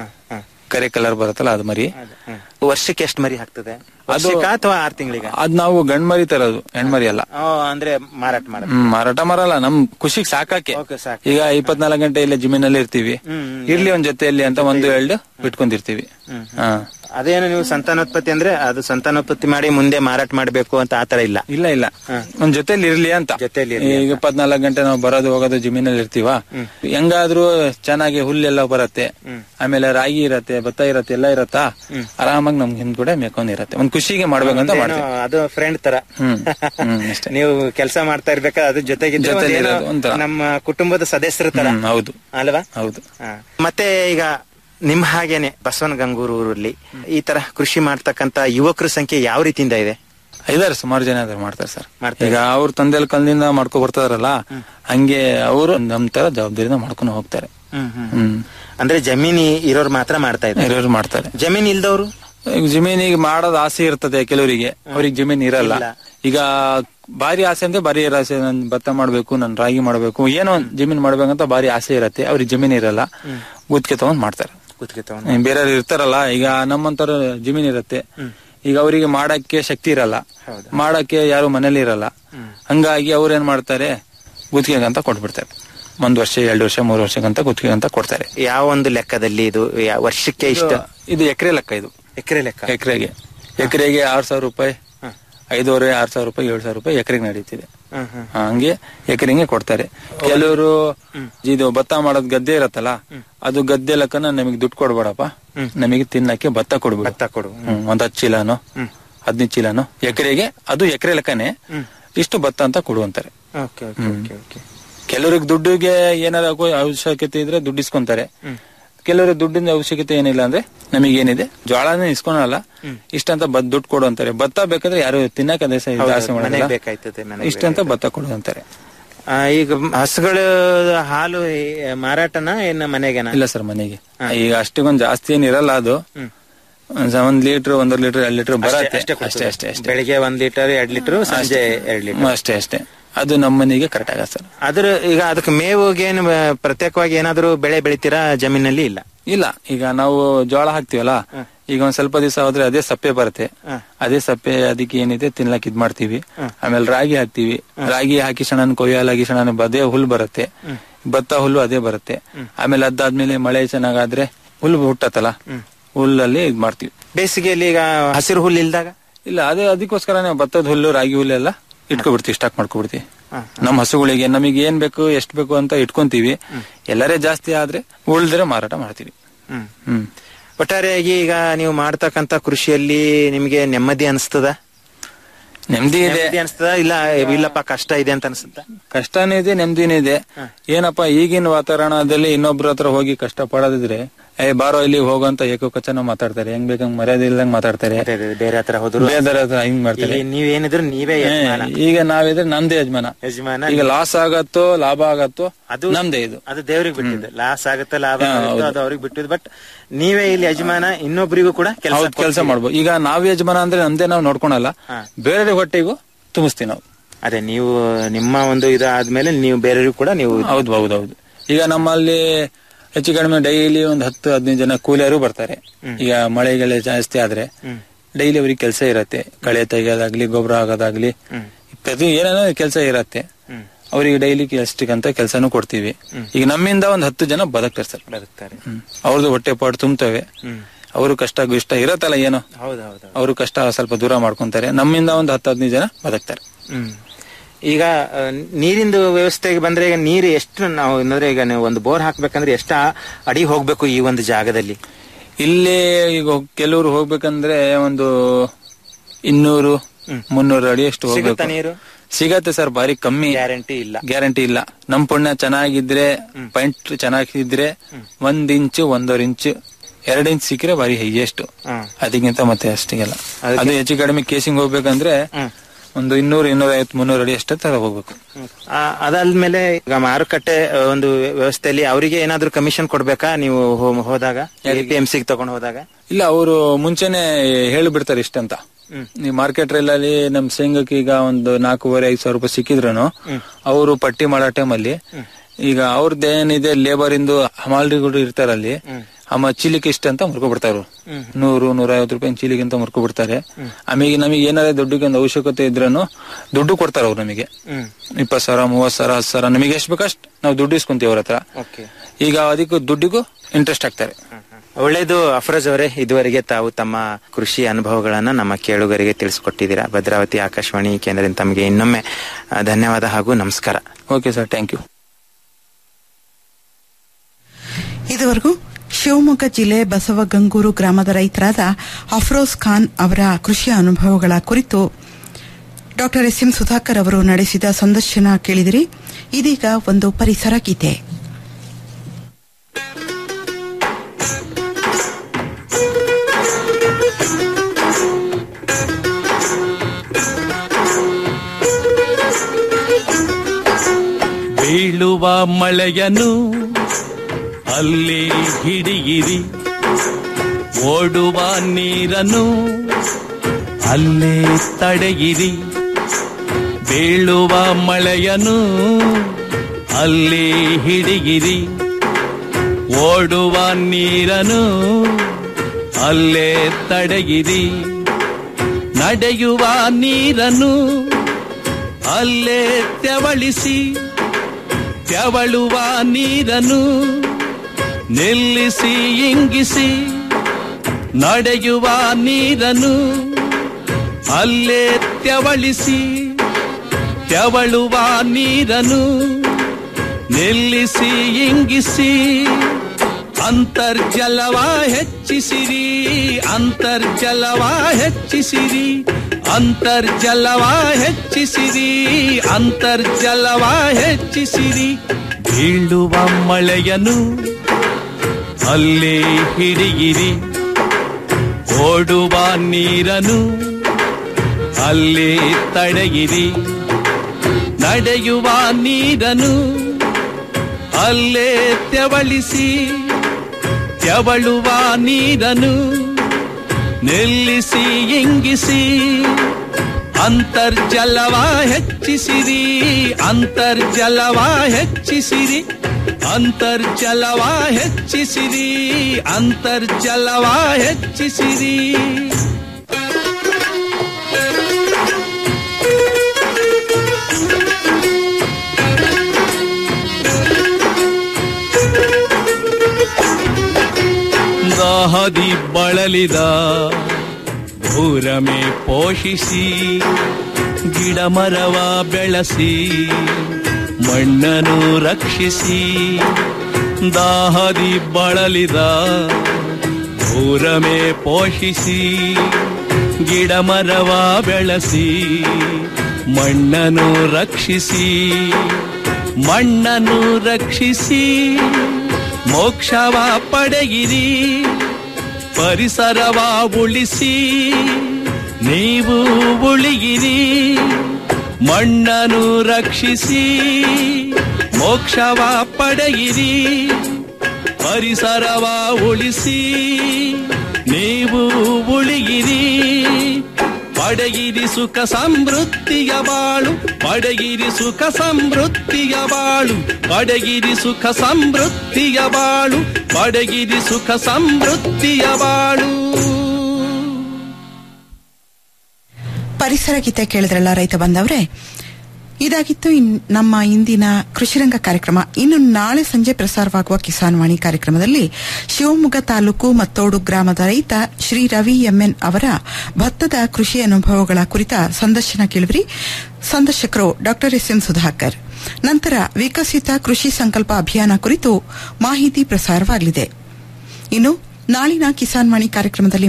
ಕರೆ ಕಲರ್ ಬರುತ್ತಲ್ಲ ಅದು ಮರಿ ವರ್ಷಕ್ಕೆ ಎಷ್ಟು ಮರಿ ಹಾಕ್ತದೆ ವರ್ಷಕ್ಕ ಅಥವಾ ಆರ್ ತಿಂಗಳಿಗೆ ಅದ್ ನಾವು ಗಂಡ್ ಮರಿ ತರೋದು ಹೆಣ್ಮರಿ ಅಲ್ಲ ಅಂದ್ರೆ ಮಾರಾಟ ಮಾಡೋದು ಹ್ಮ್ ಮಾರಾಟ ಮಾರಲ್ಲ ನಮ್ ಖುಷಿಗ್ ಸಾಕಾಕೆ ಓಕೆ ಸಾಕು ಈಗ ಇಪ್ಪತ್ನಾಲ್ಕು ಗಂಟೆ ಇಲ್ಲೇ ಜಿಮ್ಮಿನಲ್ಲಿ ಇರ್ತೀವಿ ಇರ್ಲಿ ಒಂದ್ ಜೊತೆಯಲ್ಲಿ ಅಂತ ಒಂದು ಎರಡು ಬಿಟ್ಕೊಂಡಿರ್ತೀವಿ ಹಾ ಅದೇನು ನೀವು ಸಂತಾನೋತ್ಪತ್ತಿ ಅಂದ್ರೆ ಅದು ಸಂತಾನೋತ್ಪತ್ತಿ ಮಾಡಿ ಮುಂದೆ ಮಾರಾಟ ಮಾಡಬೇಕು ಅಂತ ಆತರ ಇಲ್ಲ ಇಲ್ಲ ಇಲ್ಲ ಒಂದ್ ಜೊತೆಲಿ ಇರ್ಲಿ ಅಂತ ಜೊತೆಲಿ ಈಗ ಇಪ್ಪತ್ನಾಲ್ಕು ಗಂಟೆ ನಾವು ಬರೋದು ಹೋಗೋದು ಜಿಮ್ಮಿನಲ್ಲಿ ಇರ್ತೀವ ಹೆಂಗಾದ್ರೂ ಚೆನ್ನಾಗಿ ಹುಲ್ಲೆಲ್ಲ ಬರತ್ತೆ ಆಮೇಲೆ ರಾಗಿ ಇರತ್ತೆ ಭತ್ತ ಇರತ್ತೆ ಎಲ್ಲ ಇರತ್ತಾ ಆರಾಮಾಗಿ ನಮ್ ಹಿಂದ್ ಕೂಡ ಮೇಕೊಂಡ್ ಇರತ್ತೆ ಒಂದ್ ಖುಷಿಗೆ ಮಾಡ್ಬೇಕಂತ ಏನೋ ಮಾಡ್ತೀವಿ ಅದು ಫ್ರೆಂಡ್ ತರ ಹ್ಮ್. ಹ್ಮ್, ಅಷ್ಟೇ. ನೀವು ಕೆಲಸ ಮಾಡ್ತಾ ಇರ್ಬೇಕಾದ್ರೆ ಅದ್ರ ಜೊತೆಗೆ ಜೊತೆಲಿ ಇರೋದು ಒಂಥರ. ನಮ್ಮ ಕುಟುಂಬದ ಸದಸ್ಯರ ತರ ಹ್ಮ್, ಹೌದು ಅಲ್ವಾ ಹೌದು ಹಾ. ಮತ್ತೆ ಈಗ ನಿಮ್ ಹಾಗೇನೆ ಬಸವನ ಗಂಗೂರು ಊರಲ್ಲಿ ಈ ತರ ಕೃಷಿ ಮಾಡ್ತಕ್ಕಂತ ಯುವಕರ ಸಂಖ್ಯೆ ಯಾವ ರೀತಿಯಿಂದ ಇದೆ ಇದಾರೆ ಸುಮಾರು ಜನ ಇದಾರೆ ಮಾಡ್ತಾರೆ ಸರ್ ಮಾಡ್ತಾರೆ. ಈಗ ಅವ್ರ ತಂದೆಲ್ ಕಲ್ದಿಂದ ಮಾಡ್ಕೊ ಬರ್ತಾರಲ್ಲ ಹಂಗೆ ಅವರು ನಮ್ ತರ ಜವಾಬ್ದಾರಿನ ಮಾಡ್ಕೊಂಡು ಹೋಗ್ತಾರೆ ಹ್ಮ್ ಅಂದ್ರೆ ಜಮೀನಿ ಇರೋರು ಮಾತ್ರ ಮಾಡ್ತಾ ಇದ್ದಾರೆ ಇರೋರು ಮಾಡ್ತಾರೆ ಜಮೀನ್ ಇಲ್ದವ್ರು ಈಗ ಜಮೀನಿಗೆ ಮಾಡೋದ್ ಆಸೆ ಇರ್ತದೆ ಕೆಲವರಿಗೆ ಅವ್ರಿಗೆ ಜಮೀನ್ ಇರಲ್ಲ ಈಗ ಭಾರಿ ಆಸೆ ಅಂದ್ರೆ ಭಾರಿ ಆಸೆ ನನ್ ಭತ್ತ ಮಾಡ್ಬೇಕು ನನ್ ರಾಗಿ ಮಾಡ್ಬೇಕು ಏನೋ ಒಂದ್ ಜಮೀನ್ ಮಾಡ್ಬೇಕಂತ ಭಾರಿ ಆಸೆ ಇರತ್ತೆ ಅವ್ರಿಗೆ ಜಮೀನ್ ಇರಲ್ಲ ಗುತ್ತಿಗೆ ತಗೊಂಡ್ ಮಾಡ್ತಾರೆ ಕೂತ್ಕೆ ಬೇರೆಯವ್ರು ಇರ್ತಾರಲ್ಲ ಈಗ ನಮ್ಮಂತರ ಜಮೀನ್ ಇರತ್ತೆ ಈಗ ಅವರಿಗೆ ಮಾಡಕ್ಕೆ ಶಕ್ತಿ ಇರಲ್ಲ ಮಾಡಕ್ಕೆ ಯಾರು ಮನೇಲಿ ಇರಲ್ಲ ಹಂಗಾಗಿ ಅವ್ರು ಏನ್ ಮಾಡ್ತಾರೆ ಗುತ್ತಿಗೆ ಅಂತ ಕೊಟ್ಬಿಡ್ತಾರೆ ಒಂದ್ ವರ್ಷ ಎರಡು ವರ್ಷ ಮೂರು ವರ್ಷಕ್ಕಂತ ಗುತ್ತಿಗೆ ಅಂತ ಕೊಡ್ತಾರೆ ಯಾವ ಒಂದು ಲೆಕ್ಕದಲ್ಲಿ ಇದು ಯಾ- ವರ್ಷಕ್ಕೆ ಇಷ್ಟ ಇದು ಎಕರೆ ಲೆಕ್ಕ ಇದು ಎಕರೆ ಲೆಕ್ಕ ಎಕರೆಗೆ ಎಕರೆಗೆ ಆರ್ ಸಾವಿರ ರೂಪಾಯಿ ಐದೂವರೆ ಆರ್ ಸಾವಿರ ರೂಪಾಯಿ ಏಳು ಸಾವಿರ ರೂಪಾಯಿ ಎಕರೆಗೆ ನಡೀತಿದೆ ಹ್ಮ್, ಹ್ಮ್. ಹಂಗೆ ಎಕರೆಗೆ ಕೊಡ್ತಾರೆ ಕೆಲವರು ಇದು ಭತ್ತ ಮಾಡೋದ್ ಗದ್ದೆ ಇರತ್ತಲ್ಲ ಅದು ಗದ್ದೆ ಲೆಕ್ಕನ ನಮಗೆ ದುಡ್ಡು ಕೊಡ್ಬೇಡಪ್ಪ ನಮಗೆ ತಿನ್ನಕ್ಕೆ ಭತ್ತ ಕೊಡ್ಬಿಡು ಭತ್ತ ಕೊಡು ಹ್ಮ್, ಒಂದ್ ಹತ್ತು ಚೀಲನೋ ಹದಿನೈದು ಚೀಲನೋ ಎಕರೆಗೆ ಅದು ಎಕರೆ ಲೆಕ್ಕನೆ ಇಷ್ಟು ಭತ್ತ ಅಂತ ಕೊಡು ಅಂತಾರೆ ಓಕೆ ಓಕೆ ಓಕೆ ಓಕೆ ಕೆಲವ್ರಿಗೆ ದುಡ್ಡಿಗೆ ಏನಾರ ಆಗೋ- ಅವಶ್ಯಕತೆ ಇದ್ರೆ ದುಡ್ಡು ಇಸ್ಕೊಂತಾರೆ ಕೆಲವರು ದುಡ್ಡಿನ ಅವಶ್ಯಕತೆ ಏನಿಲ್ಲ ಅಂದ್ರೆ ನಮಗೆ ಏನಿದೆ ಜ್ವಾಳನೇ ಇಸ್ಕೊಳಲ್ಲ ಇಷ್ಟಂತ ಬತ್ ದುಡ್ಡು ಕೊಡು ಅಂತಾರೆ ಭತ್ತ ಬೇಕಾದ್ರೆ ಯಾರು ತಿನ್ನಕ್ಕೆ ಅದೇ ಸ- ಇದು ಆಸೆ ಮನೆಗೆ ಮಾಡಲ್ಲ ಬೇಕಾಯ್ತದೆ ಮನೆಗೆ ಇಷ್ಟಂತ ಭತ್ತ ಕೊಡು ಅಂತಾರೆ ಆ, ಈಗ ಹಸುಗಳು ಹಾಲು ಈ ಮಾರಾಟನ ಏನ ಮನೆಗೆನ ಇಲ್ಲ ಸರ್ ಮನೆಗೆ ಈಗ ಅಷ್ಟಿಗೊಂದು ಜಾಸ್ತಿ ಏನ್ ಇರಲ್ಲ ಅದು ಒಂದ್ ಒಂದ್ ಲೀಟರ್ ಒಂದೂವರೆ ಲೀಟರ್ ಎರಡು ಲೀಟರ್ ಬರತ್ತೆ ಅಷ್ಟೇ ಅಷ್ಟೇ ಅಷ್ಟೇ ಅಷ್ಟೇ ಬೆಳಿಗ್ಗೆ ಒಂದ್ ಲೀಟರ್ ಎರಡ್ ಲೀಟರ್ ಸಂಜೆ ಎರಡ್ ಲೀಟರ್ ಹ್ಮ್, ಅಷ್ಟೇ ಅಷ್ಟೇ ಅದು ನಮ್ಮ ಮನೆಗೆ ಕರೆಕ್ಟ್ ಆಗತ್ತೆ ಸರ್ ಅದ್ರ ಈಗ ಅದಕ್ಕೆ ಮೇವುಗೆ ಏನು ಪ್ರತ್ಯೇಕವಾಗಿ ಏನಾದ್ರು ಬೆಳೆ ಬೆಳಿತೀರಾ ಜಮೀನಲ್ಲಿ ಇಲ್ಲ ಇಲ್ಲ ಈಗ ನಾವು ಜೋಳ ಹಾಕ್ತಿವಲ್ಲ ಈಗ ಒಂದ್ ಸ್ವಲ್ಪ ದಿವಸ ಹೋದ್ರೆ ಅದೇ ಸಪ್ಪೆ ಬರುತ್ತೆ ಅದೇ ಸಪ್ಪೆ ಅದಕ್ಕೆ ಏನಿದೆ ತಿನ್ಲಕ್ ಇದ್ ಮಾಡ್ತೀವಿ ಆಮೇಲೆ ರಾಗಿ ಹಾಕ್ತಿವಿ ರಾಗಿ ಹಾಕಿ ಸಣ್ಣ ಕೊಯ್ಯಲಾಗಿ ಸಣ್ಣ ಅದೇ ಹುಲ್ ಬರುತ್ತೆ ಭತ್ತ ಹುಲ್ಲು ಅದೇ ಬರುತ್ತೆ ಆಮೇಲೆ ಅದಾದ್ಮೇಲೆ ಮಳೆ ಚೆನ್ನಾಗಾದ್ರೆ ಹುಲ್ಲು ಹುಟ್ಟತ್ತಲ್ಲ ಹುಲ್ಲಲ್ಲಿ ಇದ್ ಮಾಡ್ತೀವಿ ಬೇಸಿಗೆಯಲ್ಲಿ ಈಗ ಹಸಿರು ಹುಲ್ಲು ಇಲ್ದಾಗ ಇಲ್ಲ ಅದೇ ಅದಕ್ಕೋಸ್ಕರನೇ ಭತ್ತದ ಹುಲ್ಲು ರಾಗಿ ಹುಲ್ಲೆಲ್ಲ ಇಟ್ಕೊಬಿಡ್ತೀವಿ ಸ್ಟಾಕ್ ಮಾಡ್ಕೊಬಿಡ್ತೀವಿ ನಮ್ಮ ಹಸುಗಳಿಗೆ ನಮಗೆ ಏನ್ ಬೇಕು ಎಷ್ಟ್ ಬೇಕು ಅಂತ ಇಟ್ಕೊಂತೀವಿ ಎಲ್ಲರೇ ಜಾಸ್ತಿ ಆದ್ರೆ ಉಳಿದ್ರೆ ಮಾರಾಟ ಮಾಡ್ತೀವಿ ಹ್ಮ್ ಹ್ಮ್ ಒಟ್ಟಾರೆಯಾಗಿ ಈಗ ನೀವು ಮಾಡ್ತಕ್ಕಂತ ಕೃಷಿಯಲ್ಲಿ ನಿಮಗೆ ನೆಮ್ಮದಿ ಅನಿಸ್ತದ ನೆಮ್ಮದಿ ಇದೆ ನೆಮ್ಮದಿ ಅನಿಸ್ತದ ಇಲ್ಲ ಇಲ್ಲಪ್ಪ ಕಷ್ಟ ಇದೆ ಅಂತ ಅನಿಸುತ್ತಾ ಕಷ್ಟನೂ ಇದೆ ನೆಮ್ಮದಿನೂ ಇದೆ ಏನಪ್ಪಾ ಈಗಿನ ವಾತಾವರಣದಲ್ಲಿ ಇನ್ನೊಬ್ರ ಹತ್ರ ಹೋಗಿ ಕಷ್ಟ ಪಡೋದಿದ್ರೆ ಏ ಬಾರೋ ಇಲ್ಲಿ ಹೋಗಂತ ಏಕವಚನ ಮಾತಾಡ್ತಾರೆ ಹೆಂಗ್ ಬೇಕಂಗ್ ಮರ್ಯಾದೆ ಇಲ್ದಂಗ್ ಮಾತಾಡ್ತಾರೆ ಅದೇ, ಅದೇ, ಬೇರೆ ಹತ್ರ ಹೋದ್ರು ಬೇರೆ ಹತ್ರ ಹಿಂಗ್ ಮಾಡ್ತಾರೆ ಇಲ್ಲಿ ನೀವೇನಿದ್ರು ನೀವೇ ಯಜಮಾನ. ಏ, ಈಗ ನಾವಿದ್ರೆ ನಮ್ದೇ ಯಜಮಾನ ಯಜಮಾನ ಈಗ ಲಾಸ್ ಆಗತ್ತೋ ಲಾಭ ಆಗತ್ತೋ ಅದು ನಮ್ದೇ ಇದು ಅದು ದೇವ್ರಿಗೆ ಬಿಟ್ಟಿದ್ದು ಲಾಸ್ ಆಗುತ್ತೆ ಲಾಭ ಹಾ, ಆಗುತ್ತೆ, ಹೌದು. ಅದು ಅವ್ರಿಗೆ ಬಿಟ್ಟಿದ್ದು ಬಟ್ ನೀವೇ ಇಲ್ಲಿ ಯಜಮಾನ ಇನ್ನೊಬ್ರಿಗೂ ಕೂಡ ಕೆಲಸ ಹೌದು ಕೆಲಸ ಮಾಡ್ಬೋದು ಈಗ ನಾವ್ ಯಜಮಾನ ಅಂದ್ರೆ ನಮ್ದೇ ನಾವ್ ನೋಡ್ಕೊಳಲ್ಲ ಬೇರೆ ಹೊಟ್ಟೆಗೂ ತುಂಬಿಸ್ತೀವಿ ನಾವು ಅದೇ ನೀವು ನಿಮ್ಮ ಒಂದು ಇದು ಆದ್ಮೇಲೆ ನೀವು ಬೇರೆಯವ್ರಿಗೂ ಕೂಡ ನೀವು ಹೌದು ಹೌದು ಹೌದು ಈಗ ನಮ್ಮಲ್ಲಿ ಹೆಚ್ಚು ಕಡಿಮೆ ಡೈಲಿ ಒಂದು ಹತ್ತು ಹದಿನೈದು ಜನ ಕೂಲಿಯರು ಬರ್ತಾರೆ ಈಗ ಮಳೆಗೆಲ್ಲ ಜಾಸ್ತಿ ಆದ್ರೆ ಡೈಲಿ ಅವ್ರಿಗೆ ಕೆಲಸ ಇರತ್ತೆ ಕಳೆ ತೆಗೆಯೋದಾಗ್ಲಿ ಗೊಬ್ಬರ ಹಾಕೋದಾಗ್ಲಿ ಪ್ರತಿ ಏನೇನೋ ಕೆಲಸ ಇರತ್ತೆ ಅವ್ರಿಗೆ ಡೈಲಿ ಎಷ್ಟಕ್ಕಂತ ಕೆಲಸನೂ ಕೊಡ್ತೀವಿ ಈಗ ನಮ್ಮಿಂದ ಒಂದ್ ಹತ್ತು ಜನ ಬದುಕ್ತಾರೆ ಸರ್ ಬದುಕ್ತಾರೆ ಅವ್ರದ್ದು ಹೊಟ್ಟೆ ಪಾಡು ತುಂಬುತ್ತವೆ ಅವರು ಕಷ್ಟ ಇಷ್ಟ ಇರತ್ತಲ್ಲ ಏನೋ ಹೌದು ಹೌದು ಅವರು ಕಷ್ಟ ಸ್ವಲ್ಪ ದೂರ ಮಾಡ್ಕೊಂತಾರೆ ನಮ್ಮಿಂದ ಒಂದು ಹತ್ತು ಹದಿನೈದು ಜನ ಬದುಕ್ತಾರೆ ಹ್ಮ್ ಈಗ ಆ, ನೀರಿಂದು ವ್ಯವಸ್ಥೆಗೆ ಬಂದ್ರೆ ಈಗ ನೀರು ಎಷ್ಟು ನಾವು ಅಂದ್ರೆ ಈಗ ನೀವು ಒಂದು ಬೋರ್ ಹಾಕ್ಬೇಕಂದ್ರೆ ಎಷ್ಟು ಅಡಿ ಹೋಗ್ಬೇಕು ಈ ಒಂದು ಜಾಗದಲ್ಲಿ ಇಲ್ಲಿ ಈಗ ಹೋಗ್- ಕೆಲವ್ರು ಹೋಗ್ಬೇಕಂದ್ರೆ ಒಂದು ಇನ್ನೂರು ಮುನ್ನೂರು ಅಡಿ ಅಷ್ಟು ಸಿಗುತ್ತಾ ಹೋಗ್ಬೇಕು ನೀರು ಸಿಗತ್ತೆ ಸರ್ ಬಾರಿ ಕಮ್ಮಿ ಗ್ಯಾರಂಟಿ ಇಲ್ಲ ಗ್ಯಾರಂಟಿ ಇಲ್ಲ ನಮ್ ಪುಣ್ಯ ಚೆನ್ನಾಗಿದ್ರೆ ಪಾಯಿಂಟ್ ಚೆನ್ನಾಗಿದ್ರೆ ಒಂದ್ ಇಂಚು ಒಂದೂವರೆ ಇಂಚು ಎರಡ್ ಇಂಚ್ ಸಿಕ್ಕರೆ ಬಾರಿ ಹೈಯೆಸ್ಟ್ ಹ್ಮ್. ಅದಕ್ಕಿಂತ ಮತ್ತೆ ಅಷ್ಟಿಗೆಲ್ಲ ಅದಕ್ಕೆ- ಅದು ಹೆಚ್ಚು ಕಡಿಮೆ ಕೇಸಿಂಗ್ ಹೋಗ್ಬೇಕಂದ್ರೆ ಒಂದು ಇನ್ನೂರು ಇನ್ನೂರ ಐವತ್ ಮುನ್ನೂರು ಅಡಿ ಅಷ್ಟೇ ತರ ಹೋಗ್ಬೇಕು ಆ, ಅದಾದ್ಮೇಲೆ ಈಗ ಮಾರುಕಟ್ಟೆ ಆ, ಒಂದು ವ್ಯವಸ್ಥೆಯಲ್ಲಿ ಅವರಿಗೆ ಏನಾದ್ರೂ ಕಮಿಷನ್ ಕೊಡ್ಬೇಕಾ ನೀವು ಹೋ- ಹೋದಾಗ ಎಪಿಎಂಸಿ ತಗೊಂಡು ಹೋದಾಗ ಇಲ್ಲ ಅವರು ಮುಂಚೆನೆ ಹೇಳಿಬಿಡ್ತಾರೆ ಇಷ್ಟಂತ ನೀವು ಮಾರ್ಕೆಟ್ ಅಲ್ಲಿ ನಮ್ ಶೇಂಗಕ್ಕೆ ಈಗ ಒಂದು ನಾಲ್ಕೂವರೆ ಐದು ಸಾವಿರ ರೂಪಾಯಿ ಸಿಕ್ಕಿದ್ರು ಅವರು ಪಟ್ಟಿ ಮಾಡೋ ಟೈಮಲ್ಲಿ ಈಗ ಅವ್ರದ್ದು ಏನಿದೆ ಲೇಬರ್ ಇಂದು ಹಮಾಲಿಗಳು ಇರ್ತಾರಲ್ಲಿ ಅಮ್ಮ ಚೀಲಿಕ್ಕೆ ಇಷ್ಟ ಅಂತ ಮುರ್ಕೊಬಿಡ್ತಾರು ನೂರು ನೂರ ಐವತ್ತು ರೂಪಾಯಿ ಚೀಲಿಗೆ ಅಂತ ಮುರ್ಕೊಬಿಡ್ತಾರೆ ಆಮೇಲೆ ನಮಗೆ ಏನಾರ ದುಡ್ಡಿಗೆ ಒಂದು ಅವಶ್ಯಕತೆ ಇದ್ರೂ ದುಡ್ಡು ಕೊಡ್ತಾರೆ ಅವ್ರು ನಮಗೆ ಇಪ್ಪತ್ತು ಸಾವಿರ ಮೂವತ್ ಸಾವಿರ ಹತ್ತು ಸಾವಿರ ನಮಗೆ ಎಷ್ಟು ಬೇಕಷ್ಟು ನಾವು ದುಡ್ಡು ಇಸ್ಕೊಂತೀವಿ ಅವ್ರ ಹತ್ರ ಓಕೆ ಈಗ ಅದಕ್ಕೂ ದುಡ್ಡಿಗೂ ಇಂಟ್ರೆಸ್ಟ್ ಆಗ್ತಾರೆ ಒಳ್ಳೇದು ಅಫರೋಜ್ ಅವರೇ ಇದುವರೆಗೆ ತಾವು ತಮ್ಮ ಕೃಷಿ ಅನುಭವಗಳನ್ನ ನಮ್ಮ ಕೇಳುಗರಿಗೆ ತಿಳಿಸಿಕೊಟ್ಟಿದ್ದೀರಾ ಭದ್ರಾವತಿ ಆಕಾಶವಾಣಿ ಕೇಂದ್ರದಿಂದ ತಮಗೆ ಇನ್ನೊಮ್ಮೆ ಆ, ಧನ್ಯವಾದ ಹಾಗೂ ನಮಸ್ಕಾರ ಓಕೆ ಸರ್ ಥ್ಯಾಂಕ್ ಯು ಇದುವರೆಗೂ ಶಿವಮೊಗ್ಗ ಜಿಲ್ಲೆ ಬಸವಗಂಗೂರು ಗ್ರಾಮದ ರೈತರಾದ ಅಫ್ರೋಜ್ ಖಾನ್ ಅವರ ಕೃಷಿ ಅನುಭವಗಳ ಕುರಿತು ಡಾಕ್ಟರ್ ಎಸ್ ಎಂ ಸುಧಾಕರ್ ಅವರು ನಡೆಸಿದ ಸಂದರ್ಶನ ಕೇಳಿದಿರಿ ಇದೀಗ ಒಂದು ಪರಿಸರ ಗೀತೆ ಬೀಳುವ ಮಳೆಯನು ಅಲ್ಲಿ ಹಿಡಿಯಿರಿ ಓಡುವ ನೀರನ್ನು ಅಲ್ಲೇ ತಡೆಯಿರಿ ಬೀಳುವ ಮಳೆಯನು ಅಲ್ಲಿ ಹಿಡಿಯಿರಿ ಓಡುವ ನೀರನ್ನು ಅಲ್ಲೇ ತಡೆಯಿರಿ ನಡೆಯುವ ನೀರನ್ನು ಅಲ್ಲೇ ತೆವಳಿಸಿ ತೆವಳುವ ನೀರನ್ನು ನಿಲ್ಲಿಸಿ ಇಂಗಿಸಿ ನಡೆಯುವ ನೀರನ್ನು ಅಲ್ಲೇ ತೆವಳಿಸಿ ತೆವಳುವ ನೀರನ್ನು ನಿಲ್ಲಿಸಿ ಇಂಗಿಸಿ ಅಂತರ್ಜಲವ ಹೆಚ್ಚಿಸಿರಿ ಅಂತರ್ಜಲವ ಹೆಚ್ಚಿಸಿರಿ ಅಂತರ್ಜಲವ ಹೆಚ್ಚಿಸಿರಿ ಅಂತರ್ಜಲವ ಹೆಚ್ಚಿಸಿರಿ ಬೀಳುವ ಮಳೆಯನು ಅಲ್ಲೇ ಹಿಡಿಯಿರಿ ಓಡುವ ನೀರನು ಅಲ್ಲೇ ತಡೆಯಿರಿ ನಡೆಯುವ ನೀರನು ಅಲ್ಲೇ ತೆವಳಿಸಿ ತೆವಳುವ ನೀರನು ನಿಲ್ಲಿಸಿ ಇಂಗಿಸಿ ಅಂತರ್ಜಲವ ಹೆಚ್ಚಿಸಿರಿ ಅಂತರ್ಜಲವ ಹೆಚ್ಚಿಸಿರಿ ಅಂತರ್ಜಲವ ಹೆಚ್ಚಿಸಿರಿ ಅಂತರ್ಜಲವ ಹೆಚ್ಚಿಸಿರಿ ದಾಹದಿ ಬಳಲಿದ ಭೂರಮೆ ಪೋಷಿಸಿ ಗಿಡ ಮರವ ಬೆಳೆಸಿ ಮಣ್ಣನ್ನು ರಕ್ಷಿಸಿ ದಾಹದಿ ಬಳಲಿದ ಊರಮೇ ಪೋಷಿಸಿ ಗಿಡ ಮರವ ಬೆಳೆಸಿ ಮಣ್ಣನ್ನು ರಕ್ಷಿಸಿ ಮಣ್ಣನ್ನು ರಕ್ಷಿಸಿ ಮೋಕ್ಷವ ಪಡೆಯಿರಿ ಪರಿಸರವ ಉಳಿಸಿ ನೀವು ಉಳಿಯಿರಿ ಮಣ್ಣನ್ನು ರಕ್ಷಿಸಿ ಮೋಕ್ಷವ ಪಡೆಯಿರಿ ಪರಿಸರವ ಉಳಿಸಿ ನೀವು ಉಳಿಯಿರಿ ಪಡೆಯಿರಿ ಸುಖ ಸಮೃದ್ಧಿಯ ಬಾಳು ಪಡೆಯಿರಿ ಸುಖ ಸಮೃದ್ಧಿಯ ಬಾಳು ಪಡೆಯಿರಿ ಸುಖ ಸಮೃದ್ಧಿಯ ಬಾಳು ಪಡೆಯಿರಿ ಸುಖ ಸಮೃದ್ಧಿಯ ಬಾಳು ಪರಿಸರ ಗೀತೆ ಕೇಳಿದ್ರಲ್ಲ ರೈತ ಬಂದವ್ರೆ ಇದಾಗಿತ್ತು ಇನ್- ನಮ್ಮ ಇಂದಿನ ಕೃಷಿರಂಗ ಕಾರ್ಯಕ್ರಮ ಇನ್ನು ನಾಳೆ ಸಂಜೆ ಪ್ರಸಾರವಾಗುವ ಕಿಸಾನ್ ವಾಣಿ ಕಾರ್ಯಕ್ರಮದಲ್ಲಿ ಶಿವಮೊಗ್ಗ ತಾಲೂಕು ಮತ್ತೋಡು ಗ್ರಾಮದ ರೈತ ಶ್ರೀ ರವಿ ಎಂಎನ್ ಅವರ ಭತ್ತದ ಕೃಷಿ ಅನುಭವಗಳ ಕುರಿತ ಸಂದರ್ಶನ ಕೇಳಿದ್ರಿ ಸಂದರ್ಶಕರು ಡಾ ಎಸ್ ಎನ್ ಸುಧಾಕರ್ ನಂತರ ವಿಕಸಿತ ಕೃಷಿ ಸಂಕಲ್ಪ ಅಭಿಯಾನ ಕುರಿತು ಮಾಹಿತಿ ಪ್ರಸಾರವಾಗಲಿದೆ ಇನ್ನು ನಾಳಿನ ಕಿಸಾನ್ ವಾಣಿ ಕಾರ್ಯಕ್ರಮದಲ್ಲಿ